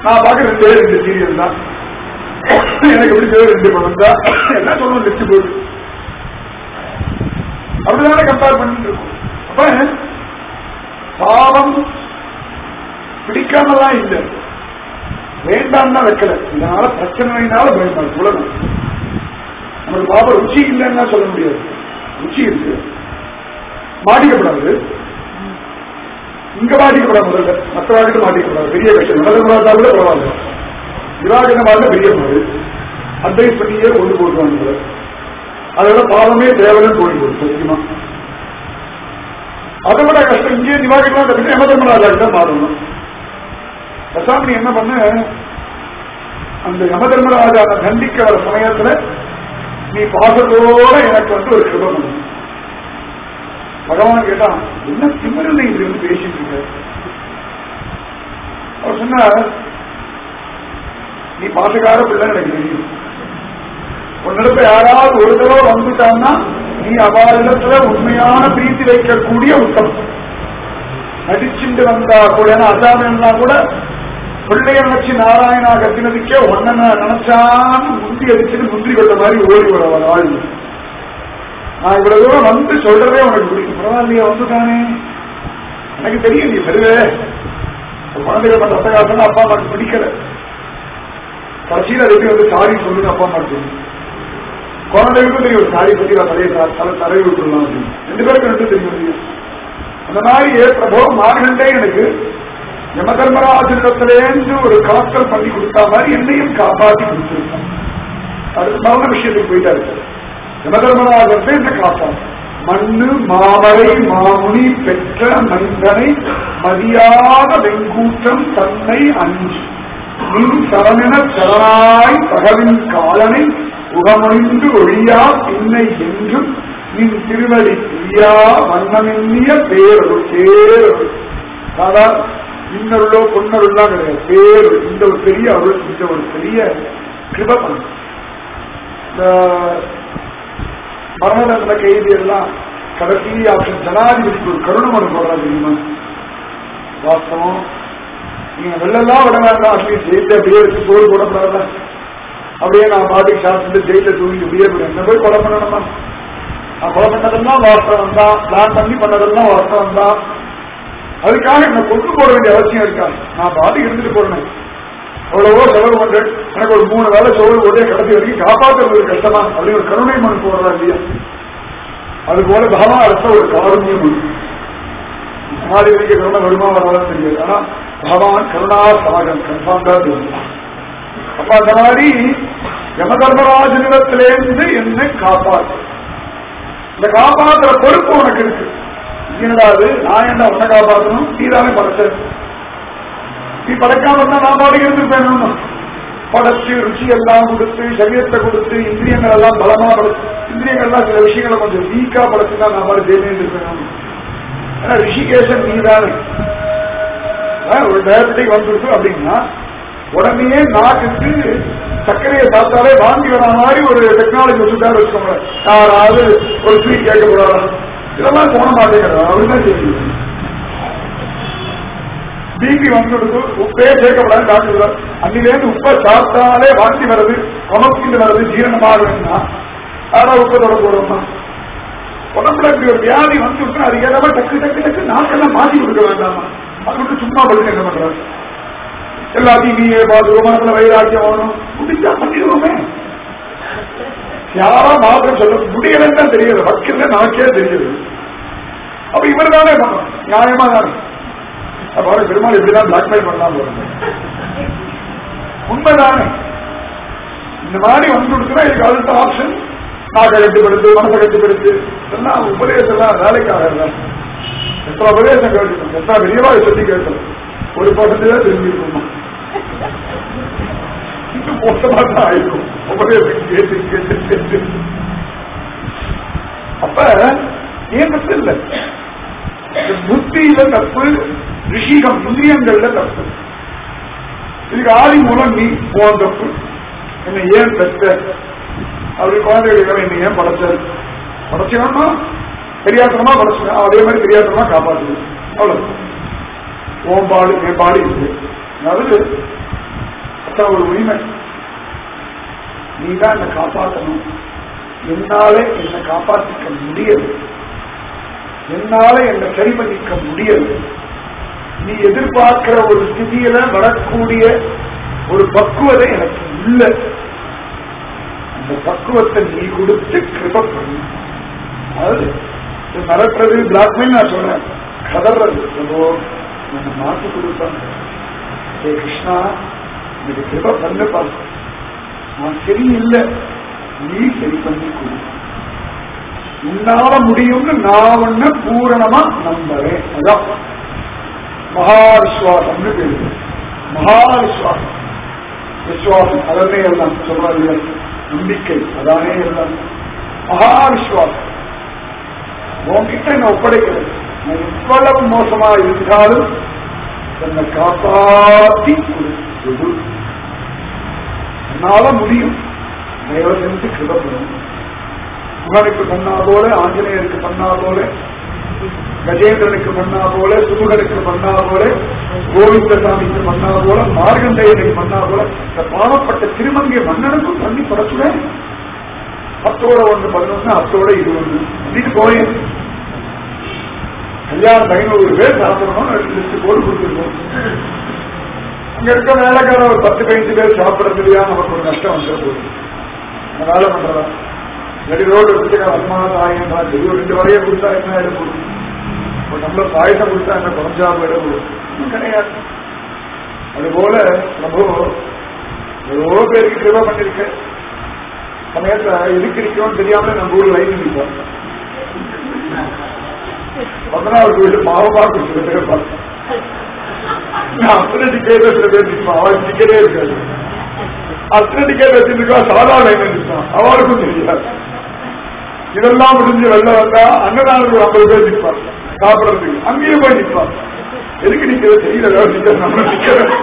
நான் பார்க்க ரெண்டே ரெண்டு சீரியல் தான் எனக்கு பிடிச்சது ரெண்டு படம் தான் என்ன சொல்லணும் லிஸ்ட் போகுது அப்படிதானே கம்பேர் பண்ணிட்டு இருக்கோம் அப்ப பாவம் பிடிக்காமலாம் இல்லை வேண்டாம் தான் வைக்கல இதனால பிரச்சனைனால பயன்படும் உலகம் நமக்கு பாபம் ருச்சி இல்லைன்னா சொல்ல முடியாது ருச்சி இருக்கு மாட்டிக்கப்படாது இங்க மாட்டிக்கப்படாது முதல்ல மற்ற வாட்டிட்டு மாட்டிக்கப்படாது பெரிய கஷ்டம் நடந்தா கூட பரவாயில்ல விவாகன வாழ்ந்த பெரிய பாடு அட்வைஸ் பண்ணியே கொண்டு போடுவாங்க அதோட பாவமே தேவலன்னு தோணி போகுது சத்தியமா அதை விட கஷ்டம் இங்கே நிவாகலாம் கற்றுட்டு யமதர்மராஜாக்கு தான் மாறணும் பிரசாமி என்ன பண்ண அந்த யமதர்மராஜா தண்டிக்க வர சமயத்துல நீ பாசத்தோட எனக்கு வந்து ஒரு கிருபம் பண்ணு. பகவான் கேட்டான் என்ன திமிரில் இப்படி வந்து பேசிட்டு இருக்க அவர் சொன்னார் நீ பாசக்கார பிள்ளை எனக்கு தெரியும் உன்னிடத்துல யாராவது ஒரு தடவை வந்துட்டான்னா நீ அவளிடத்துல உண்மையான பிரீத்தி வைக்கக்கூடிய உத்தம் நடிச்சுட்டு வந்தா கூட ஏன்னா அசாமியம்னா கூட பிள்ளைய நினைச்சு நாராயணா கத்தினதுக்கே ஒன்ன நினைச்சான்னு முந்தி அடிச்சுட்டு முந்திரி கொண்ட மாதிரி ஓடி வர ஆள் நான் இவ்வளவு தூரம் வந்து சொல்றதே உனக்கு பிடிக்கும் பரவாயில்லையா வந்துட்டானே எனக்கு தெரியும் நீ வருவே குழந்தைகள் பண்ண அட்டகாசம் அப்பா அம்மாக்கு பிடிக்கல கடைசியில் அதுக்கு வந்து சாரி சொல்லுங்க அப்பா அம்மா தெரியும் குழந்தைகளுக்கும் தெரியும் ஒரு சாரி பத்தி நான் தலையை தலை தலை விட்டுடலாம் அப்படின்னு ரெண்டு பேருக்கும் ரெண்டு தெரியும் தெரியும் அந்த மாதிரி ஏ பிரபோ மார்கண்டே எனக்கு யமதர்மராஜனிடத்திலேருந்து ஒரு கலெக்டர் பண்ணி கொடுத்தா மாதிரி என்னையும் காப்பாற்றி கொடுத்திருக்கான் அது மரண விஷயத்துக்கு போயிட்டாரு யமதர்மராஜத்தை என்ன காப்பாற்று மண்ணு மாமரை மாமுனி பெற்ற மனிதனை மதியாத வெங்கூற்றம் தன்னை அஞ்சு நின் சரணென சரணாய் பகவின் காலனை உகமொழிந்து ஒழியா பின்னை என்றும் நின் திருவடி பிரியா வண்ணமென்னிய பேரொரு பேரொரு அதாதா இன்னருளோ பொன்னருள்லாம் கிடையாது பேரொரு இந்த ஒரு பெரிய அருள் இந்த ஒரு பெரிய கிருபம் இந்த மரணதண்ட கைதி எல்லாம் கடைசி ஆப்ஷன் ஜனாதிபதிக்கு ஒரு கருணமனு போடுறாங்க தெரியுமா வாஸ்தவம் நீங்க வெள்ளெல்லாம் விட வேண்டாம் அட்லீஸ்ட் ஜெயில அப்படியே இருக்கு சோறு போடப்படாத அப்படியே நான் பாட்டுக்கு சாப்பிட்டு ஜெயில தூங்கி அப்படியே போய் என்ன போய் கொலை பண்ணணுமா நான் கொலை பண்ணதெல்லாம் வாஸ்தவம் தான் பிளான் பண்ணி பண்ணதெல்லாம் வாஸ்தவம் தான் அதுக்காக என்ன கொண்டு போட வேண்டிய அவசியம் இருக்கா நான் பாட்டுக்கு இருந்துட்டு போறேன் அவ்வளவோ செலவு பண்றேன் எனக்கு ஒரு மூணு வேலை சோறு போட்டே கடைசி வரைக்கும் காப்பாற்றுறது கஷ்டமா அப்படின்னு ஒரு கருணை மனு போடுறா இல்லையா அது போல பகவா அரச ஒரு காருண்யம் மனு சமாதி வரைக்கும் கருணை வருமா வராதான் தெரியாது ஆனா பகவான் கருணா சாகன் கன்ஃபார்ம் தான் தெரியும் அப்ப அந்த மாதிரி யமதர்மராஜனிடத்திலேருந்து என்னை காப்பாற்று இந்த காப்பாற்றுற பொறுப்பு உனக்கு இருக்கு என்னடா அது நான் என்ன உன்னை காப்பாற்றணும் நீ தானே படைச்ச நீ படைக்காம இருந்தா நான் பாடி இருந்துருப்பேன் படைச்சு ருச்சி எல்லாம் கொடுத்து சரீரத்தை கொடுத்து இந்திரியங்கள் எல்லாம் பலமா படைச்சு இந்திரியங்கள் எல்லாம் சில விஷயங்களை கொஞ்சம் வீக்கா படைச்சுதான் நான் பாடி ஜெயிலே இருப்பேன் ஆனா ரிஷிகேசன் நீ தானே ஒரு டயபெட்டிக் வந்துருக்கு அப்படின்னா உடனே நாட்டுக்கு சர்க்கரையை சாப்பிட்டாலே வாங்கி வர மாதிரி ஒரு டெக்னாலஜி வச்சுட்டாரு வச்சுக்கோங்க யாராவது ஒரு ஸ்வீட் கேட்க கூடாது இதெல்லாம் தோண மாட்டேங்கிறது அவருதான் தெரியும் பிபி வந்துடுது உப்பே சேர்க்கப்படாது டாக்டர் அன்னிலேருந்து உப்பை சாப்பிட்டாலே வாந்தி வருது கொமக்கிண்டு வருது ஜீரணமாகுதுன்னா யாரா உப்பை தொட போடுறோமா உடம்புல இப்படி ஒரு வியாதி வந்துருச்சுன்னா அது ஏதாவது டக்கு டக்கு டக்கு நாக்கெல்லாம் மாற்றி கொடுக்க வேண்டாமா அது மட்டும் சும்மா படுத்து என்ன பண்றாரு எல்லாத்தையும் நீ பார்த்து மனசுல வைராக்கியம் ஆகணும் முடிஞ்சா பண்ணிடுவோமே யாரா மாத்திரம் சொல்ல முடியலன்னு தான் தெரியுது வக்கீல்ல நமக்கே தெரியுது அப்ப இவர் தானே பண்ணணும் நியாயமா தானே அப்ப பெருமாள் எப்படிதான் பிளாக்மெயில் பண்ணலாம் போறது உண்மைதானே இந்த மாதிரி வந்து கொடுக்குறா இதுக்கு அடுத்த ஆப்ஷன் நாக்கை கட்டுப்படுத்து மனசை கட்டுப்படுத்து எல்லாம் உபதேசம் எல்லாம் வேலைக்காக எத்தனை உபதேசம் கேட்டுக்கணும் எத்தனை பெரியவா சொல்லி கேட்கணும் ஒரு பர்சன்டேஜ் தெரிஞ்சிருக்குமா இது மோசமா தான் ஆயிருக்கும் உபதேசம் கேட்டு கேட்டு கேட்டு அப்ப ஏன் தப்பு இல்லை புத்தியில தப்பு ரிஷிகம் இந்திரியங்கள்ல தப்பு இதுக்கு ஆதி மூலம் நீ போன தப்பு என்ன ஏன் பெற்ற அப்படி குழந்தைகளுக்கு என்ன ஏன் படைச்ச படைச்சோம்னா தெரியாதனமா படைச்சு அதே மாதிரி தெரியாதனமா காப்பாற்றுது அவ்வளவு ஓம் பாடு என் பாடு இருக்கு அதாவது அத்தனை ஒரு உரிமை நீ தான் என்னை காப்பாற்றணும் என்னால என்னை காப்பாற்றிக்க முடியல என்னால என்னை சரி பண்ணிக்க முடியல நீ எதிர்பார்க்கிற ஒரு ஸ்திதியில வரக்கூடிய ஒரு பக்குவதை எனக்கு இல்லை அந்த பக்குவத்தை நீ கொடுத்து கிருப பண்ணு அதாவது இது மிரட்டுறது பிளாக்மெயில் நான் சொல்றேன் கதறது பிரபோ நம்ம மாற்றி கொடுப்பாங்க ஏ கிருஷ்ணா எனக்கு கிருப பண்ணுப்பா நான் சரியில்லை நீ சரி பண்ணி கொடு உன்னால முடியும்னு நான் ஒண்ணு பூரணமா நம்புறேன் அதான் மகா விஸ்வாசம்னு பேரு மகா விஸ்வாசம் விஸ்வாசம் அதனே எல்லாம் சொல்றாங்க நம்பிக்கை அதானே எல்லாம் மகா விஸ்வாசம் உன்கிட்ட என்ன ஒப்படைக்கிறது நான் எவ்வளவு மோசமா இருந்தாலும் என்னை காப்பாத்தி கொடு என்னால முடியும் தயவு செஞ்சு கிருபப்படும் முகனுக்கு பண்ணா போல ஆஞ்சநேயருக்கு பண்ணா போல கஜேந்திரனுக்கு பண்ணா போல சுமுகனுக்கு பண்ணா போல கோவிந்தசாமிக்கு பண்ணா போல மார்கண்டேயனுக்கு பண்ணா போல இந்த பாவப்பட்ட திருமங்கிய மன்னனுக்கும் பண்ணி படச்சுவேன் அத்தோட ஒன்று பண்ணணும்னா அத்தோட இது ஒன்று பண்ணிட்டு போயேன் கல்யாணம் ஐநூறு பேர் சாப்பிடணும்னு லிஸ்ட் போட்டு கொடுத்துருக்கோம் அங்க இருக்க வேலைக்கார ஒரு பத்து பதினஞ்சு பேர் சாப்பிடறதுலையா நமக்கு ஒரு நஷ்டம் வந்துட போகுது அந்த வேலை பண்றதா ரெடி ரோடு வச்சுக்க அம்மாதான் ஆயிரம் ஒரு ரெண்டு வரைய கொடுத்தா என்ன ஆயிட போகுது ஒரு நம்மள பாயசம் கொடுத்தா என்ன குறைஞ்சா போயிட போகுது ஒண்ணும் கிடையாது அதுபோல பிரபு எவ்வளோ பேருக்கு கிருப பண்ணிருக்கேன் சமயத்துல எதுக்கு நிற்கிறோம் தெரியாம நம்ம ஊர் லைன் நிற்போம் பதினாறு வீடு மாவமா சில பேர் பார்த்தேன் அத்தனை டிக்கெட் சில பேர் நிற்பான் அவன் டிக்கெட்டே இருக்காது அத்தனை டிக்கெட் வச்சிருக்கா சாதா லைன் நிற்பான் அவருக்கும் தெரியாது இதெல்லாம் முடிஞ்சு வெளில வந்தா அன்னதானம் ஒரு ஐம்பது பேர் நிற்பான் சாப்பிடறதுக்கு அங்கேயே போய் நிற்பான் எதுக்கு நிக்கிறது தெரியல நிக்கிற நம்ம நிக்கிறோம்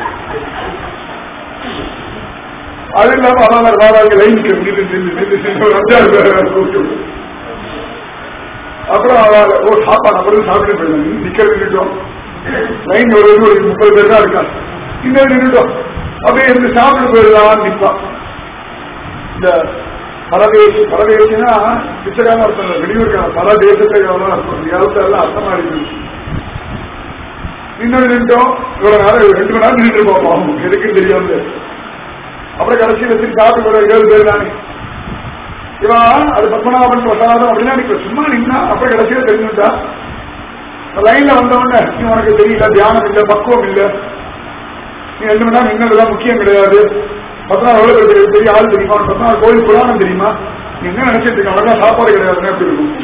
அது இல்லாம அதான் வாராங்க லைன் நிக்க நின்று நின்று நின்று நின்று ஒரு அஞ்சாறு பேர் கூப்பிட்டு விடு. அப்புறம் அவ- ஓ சாப்பாடு அப்புறம் சாப்பிட்டு போயிடலாம் நிக்கிறது நின்றுட்டோம் லைன் ஒரு ஒரு முப்பது பேர் தான் இருக்கா இன்னும் நின்றுட்டோம் அப்படியே இருந்து சாப்பிட்டு போயிடலாம் நிற்பான் இந்த பரதேசி பரதேசினா பிச்சைக்கான அர்த்தம் இல்லை வெளியூருக்கான பல தேசத்தை அர்த்தம் காலத்துல எல்லாம் அர்த்தமா இருக்கு இன்னொரு நின்றுட்டோம் இவ்வளவு நேரம் ரெண்டு மணி நேரம் நின்று பார்ப்போம் எதுக்குன்னு தெரியாது அப்புறம் கடைசியில் வச்சு சாப்பிட்டு போற ஏழு பேர் தானே இவன் அது பத்மநாபன் பிரசாதம் அப்படின்னா நீங்க சும்மா நின்னா அப்புறம் கடைசியில தெரிஞ்சுட்டா லைன்ல வந்தவொடனே நீ உனக்கு தெரியல தியானம் இல்ல பக்குவம் இல்ல நீ ரெண்டு மணி நேரம் நின்னதுலாம் முக்கியம் கிடையாது பத்மநாபம் எவ்வளவு பேர் தெரியும் பெரிய ஆள் தெரியுமா உனக்கு பத்மநாப கோயில் புராணம் தெரியுமா நீ என்ன நினைச்சிட்டு இருக்க அவனுக்கு சாப்பாடு கிடையாதுன்னு எப்படி இருக்கும்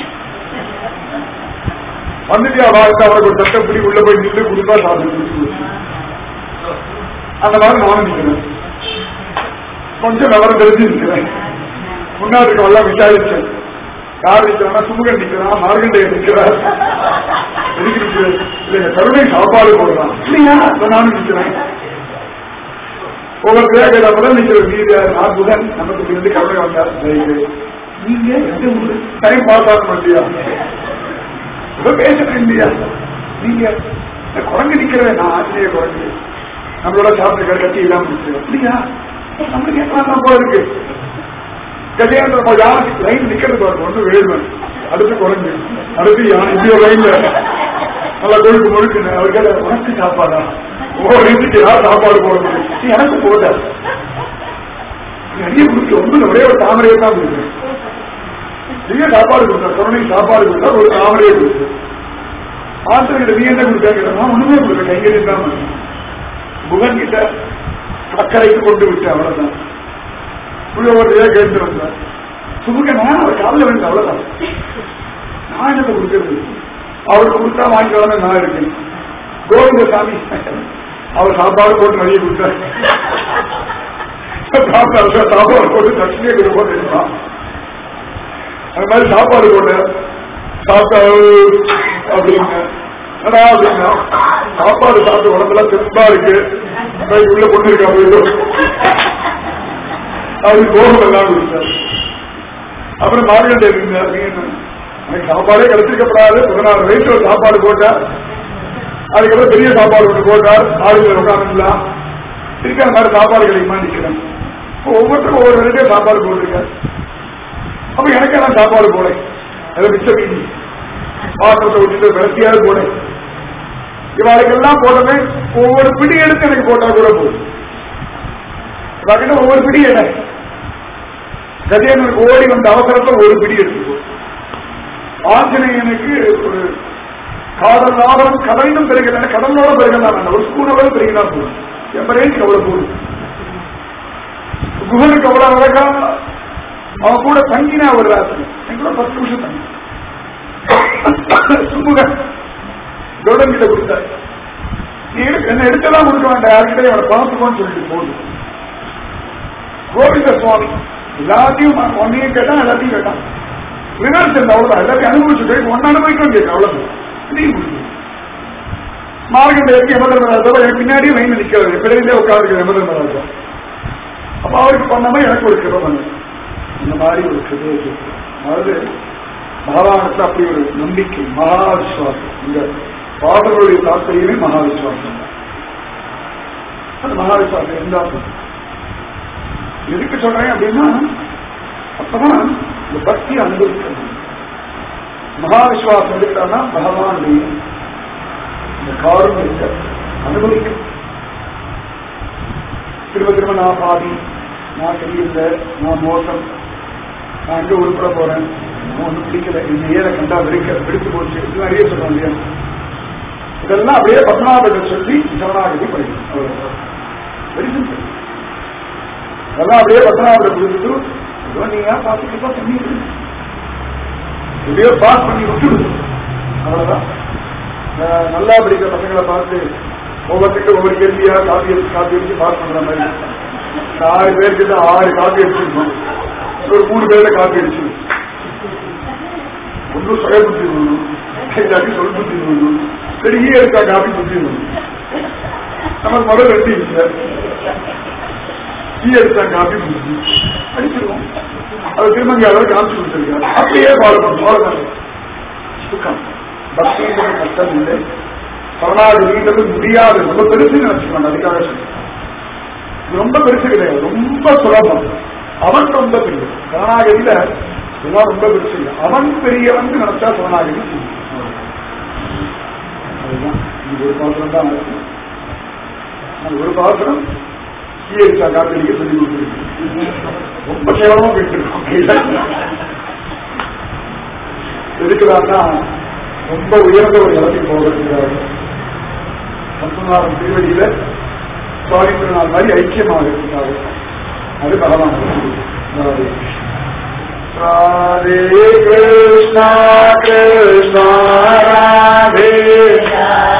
வந்துட்டியா வாழ்க்கை அவருக்கு ஒரு தட்டை பிடி உள்ள போய் நின்று கொடுத்தா சாப்பிட்டு அந்த மாதிரி நானும் நிக்கிறேன் கொஞ்சம் விவரம் தெரிஞ்சு நிக்கிறேன் முன்னாடி இருக்கவெல்லாம் விசாரிச்சேன் யார் நிக்கிறானா சுமுகன் நிக்கிறான் மார்கண்டையன் நிக்கிறார் எதுக்கு நிக்கிறது இல்லைங்க கருணை சாப்பாடு போடுறான் இல்லையா அப்ப நானும் நிக்கிறேன் ஒவ்வொரு பேர் கேட்டப்பதான் நிக்கிறது நீங்க நான் புதன் நமக்கு இப்படி வந்து கருணை வந்தார் சரி. நீங்க எந்த ஊரு டைம் பாஸ் ஆக மாட்டியா ஏதோ பேசுறேன் இல்லையா நீங்க இந்த குரங்கு நிக்கிறேன் நான் ஆசிரிய குரங்கு நம்மளோட சாப்பிட்டு கட்டி இல்லாம நிக்கிறேன் இல்லையா நம்மளுக்கு என்ன போல இருக்கு கஜேந்திர யானை லைன் நிக்கிறது பாருங்க ஒண்ணு வேடுவன் அடுத்து குரங்கு அடுத்து யானை இப்படி ஒரு லைன்ல நல்லா கொழுக்கு முழுக்கு அவர் கேட்ட உனக்கு சாப்பாடா ஓ இதுக்கு யார் சாப்பாடு போட முடியும் நீ எனக்கு போட்ட நிறைய கொடுத்து ஒண்ணு ஒரே ஒரு தாமரையை தான் கொடுக்குறேன் நிறைய சாப்பாடு கொடுத்தா கருணை சாப்பாடு கொடுத்தா ஒரு தாமரையை கொடுத்து ஆசிரியர் நீ என்ன கொடுத்தா கேட்டா ஒண்ணுமே கொடுக்க கைங்கறி தான் புகன் கிட்ட அக்கறைக்கு கொண்டு விட்டேன் அவ்வளவுதான் புள்ளவரையா கேட்டு வந்தார் சுமுகனா அவர் காலில் வேண்டாம் அவ்வளவுதான் நான் என்ன கொடுக்கறது அவருக்கு கொடுத்தா வாங்கிக்கலாம்னு நான் இருக்கேன் கோவிந்தசாமி அவர் சாப்பாடு போட்டு நிறைய கொடுத்தார் சாப்பிட்டா சாப்பாடு போட்டு தட்சிணியை கொடுப்போம் தெரியுமா அது மாதிரி சாப்பாடு போட்டு சாப்பிட்டா அப்படிங்க என்னடா அப்படின்னா சாப்பாடு சாப்பிட்டு உடம்புல தெம்பா இருக்கு கை உள்ள பொண்ணு இருக்கா போயிடும் அது கோபம் எல்லாம் கொடுத்தார் அப்புறம் மார்கண்டே இருந்தார் நீங்க என்ன? எனக்கு சாப்பாடே கிடைச்சிருக்கப்படாது பதினாறு வயசுல ஒரு சாப்பாடு போட்டார் அதுக்கப்புறம் பெரிய சாப்பாடு ஒன்று போட்டார் ஆளுநர் உட்காந்துலாம் இருக்கிற மாதிரி சாப்பாடு கிடைக்குமா நிக்கிறேன் இப்போ ஒவ்வொருத்தரும் ஒவ்வொரு ரெண்டே சாப்பாடு போட்டிருக்காரு அப்ப எனக்கு எல்லாம் சாப்பாடு போல அதை மிச்ச மீதி பாத்திரத்தை விட்டுட்டு விரட்டியாவது போட இவாளுக்கெல்லாம் போட்டமே ஒவ்வொரு பிடி எடுத்து எனக்கு போட்டா கூட போதும் இவாகிட்ட ஒவ்வொரு பிடி எடை கதியனுக்கு ஓடி வந்த அவசரத்தில் ஒரு பிடி எடுத்து ஆஞ்சநேயனுக்கு ஒரு காதல் ஆபரம் கடலிலும் பெருகிறான கடலோட பெருகிறான் ஒரு ஸ்கூனோட பெருகிறான் போதும் என் ரேஞ்சுக்கு அவ்வளவு போதும் குகனுக்கு அவ்வளவு அழகா அவன் கூட தங்கினா ஒரு ராத்திரி என் கூட பத்து நிமிஷம் தங்கி சுமுகன் கௌடன் கிட்ட கொடுத்தாரு நீ எடு- என்ன எடுத்தெல்லாம் கொடுக்க வேண்டாம் யார்கிட்ட அவனை பார்த்துக்கோன்னு சொல்லிட்டு போதும் கோவிந்த சுவாமி எல்லாத்தையும் ஒன்னையும் கேட்டான் எல்லாத்தையும் கேட்டான் விமர்சனம் அவ்வளவுதான் எல்லாத்தையும் அனுபவிச்சுட்டு ஒன்னு அனுபவிக்கும் கேட்க அவ்வளவுதான் நீ முடியும் மார்கண்டேயருக்கு யமதர்மராஜா எனக்கு பின்னாடியே லைன் நிக்கிறாரு பிறந்தே உட்கார்ந்து யமதர்மராஜா அப்ப அவருக்கு பண்ணாம எனக்கு ஒரு கிருபம் பண்ணு. இந்த மாதிரி ஒரு கிருபையை கேட்கிறேன். அதாவது பகவானுக்கு அப்படி ஒரு நம்பிக்கை மகா விசுவாசம் இந்த பாடலுடைய தாற்பயமே மகா விசுவாசம் அந்த மகா விசுவாசம் இருந்தா போதும். எதுக்கு சொல்றேன் அப்படின்னா அப்பதான் இந்த பக்தி அனுபவிக்கணும் மகா விசுவாசம் எடுத்தான்னா பகவானுடைய இந்த காரணத்தை அனுபவிக்கும் திரும்ப திரும்ப நான் பாதி நான் சரியில்லை நான் மோசம் நான் எங்க உருப்பட போறேன் நான் ஒன்றும் பிடிக்கல இந்த ஏற கண்டா வெடிக்க வெடிச்சு போச்சு இது நிறைய சொல்றோம் இல்லையா இதெல்லாம் அப்படியே பத்மநாபத்தை சொல்லி சரணாகதி படிக்கணும் அவ்வளவுதான். Very simple. அதெல்லாம் அப்படியே பத்மநாபத்தை கொடுத்துட்டு ஏதோ நீங்க பார்த்துக்கிட்டா தண்ணி விடு. எப்படியோ பாஸ் பண்ணி விட்டுடு அவ்வளவுதான் அஹ் நல்லா படிக்கிற பசங்களை பார்த்து ஒவ்வொருத்தருக்கு ஒவ்வொரு கேள்வியா காப்பி எடுத்து காப்பி எடுத்து பாஸ் பண்ற மாதிரி ஆறு பேருக்கு தான் ஆறு காப்பி அடிச்சிருக்கோம் ஒரு மூணு பேர்ல காப்பி அடிச்சிருக்கோம் ஒன்றும் சுய புத்தி வேணும் இல்லாட்டி சொல் புத்தி வேணும் சரி ஈ எடுத்தா காப்பி புத்தி வேணும் நம்ம முதல் ரெண்டு இல்லை ஈ எடுத்தா காப்பி புத்தி அடிச்சிருவோம் அது திருமங்கி அளவு காமிச்சு கொடுத்துருக்காரு அப்படியே ஃபாலோ பண்ணும் அவ்வளவுதான் சுக்கம் பக்தின்றது கஷ்டம் இல்லை சரணாகதின்றது முடியாது ரொம்ப பெருசு நினைச்சுக்கணும் அதுக்காக சொல்றேன் இது ரொம்ப பெருசு கிடையாது ரொம்ப சுலபம் அவன் ரொம்ப பெரிய சரணாகதியில இதெல்லாம் ரொம்ப பெருசு இல்லை அவன் பெரியவன் நினைச்சா சரணாகதி செய்யும். அதுதான் இது ஒரு பாத்திரம் தான் நடக்கும் அந்த ஒரு பாத்திரம் சீஎச்சா காப்பீடிக்க சொல்லி கொடுத்துருக்கு ரொம்ப கேவலமா போயிட்டு இருக்கோம் கையில எதுக்குதான்னா ரொம்ப உயர்ந்த ஒரு நிலைக்கு போகிறதுக்காக சத்துநாதன் திருவடியில சுவாமி நாள் மாதிரி ஐக்கியமாக இருக்கிறார் அது பகவான் ராதே ராதே கிருஷ்ணா கிருஷ்ணா ராதே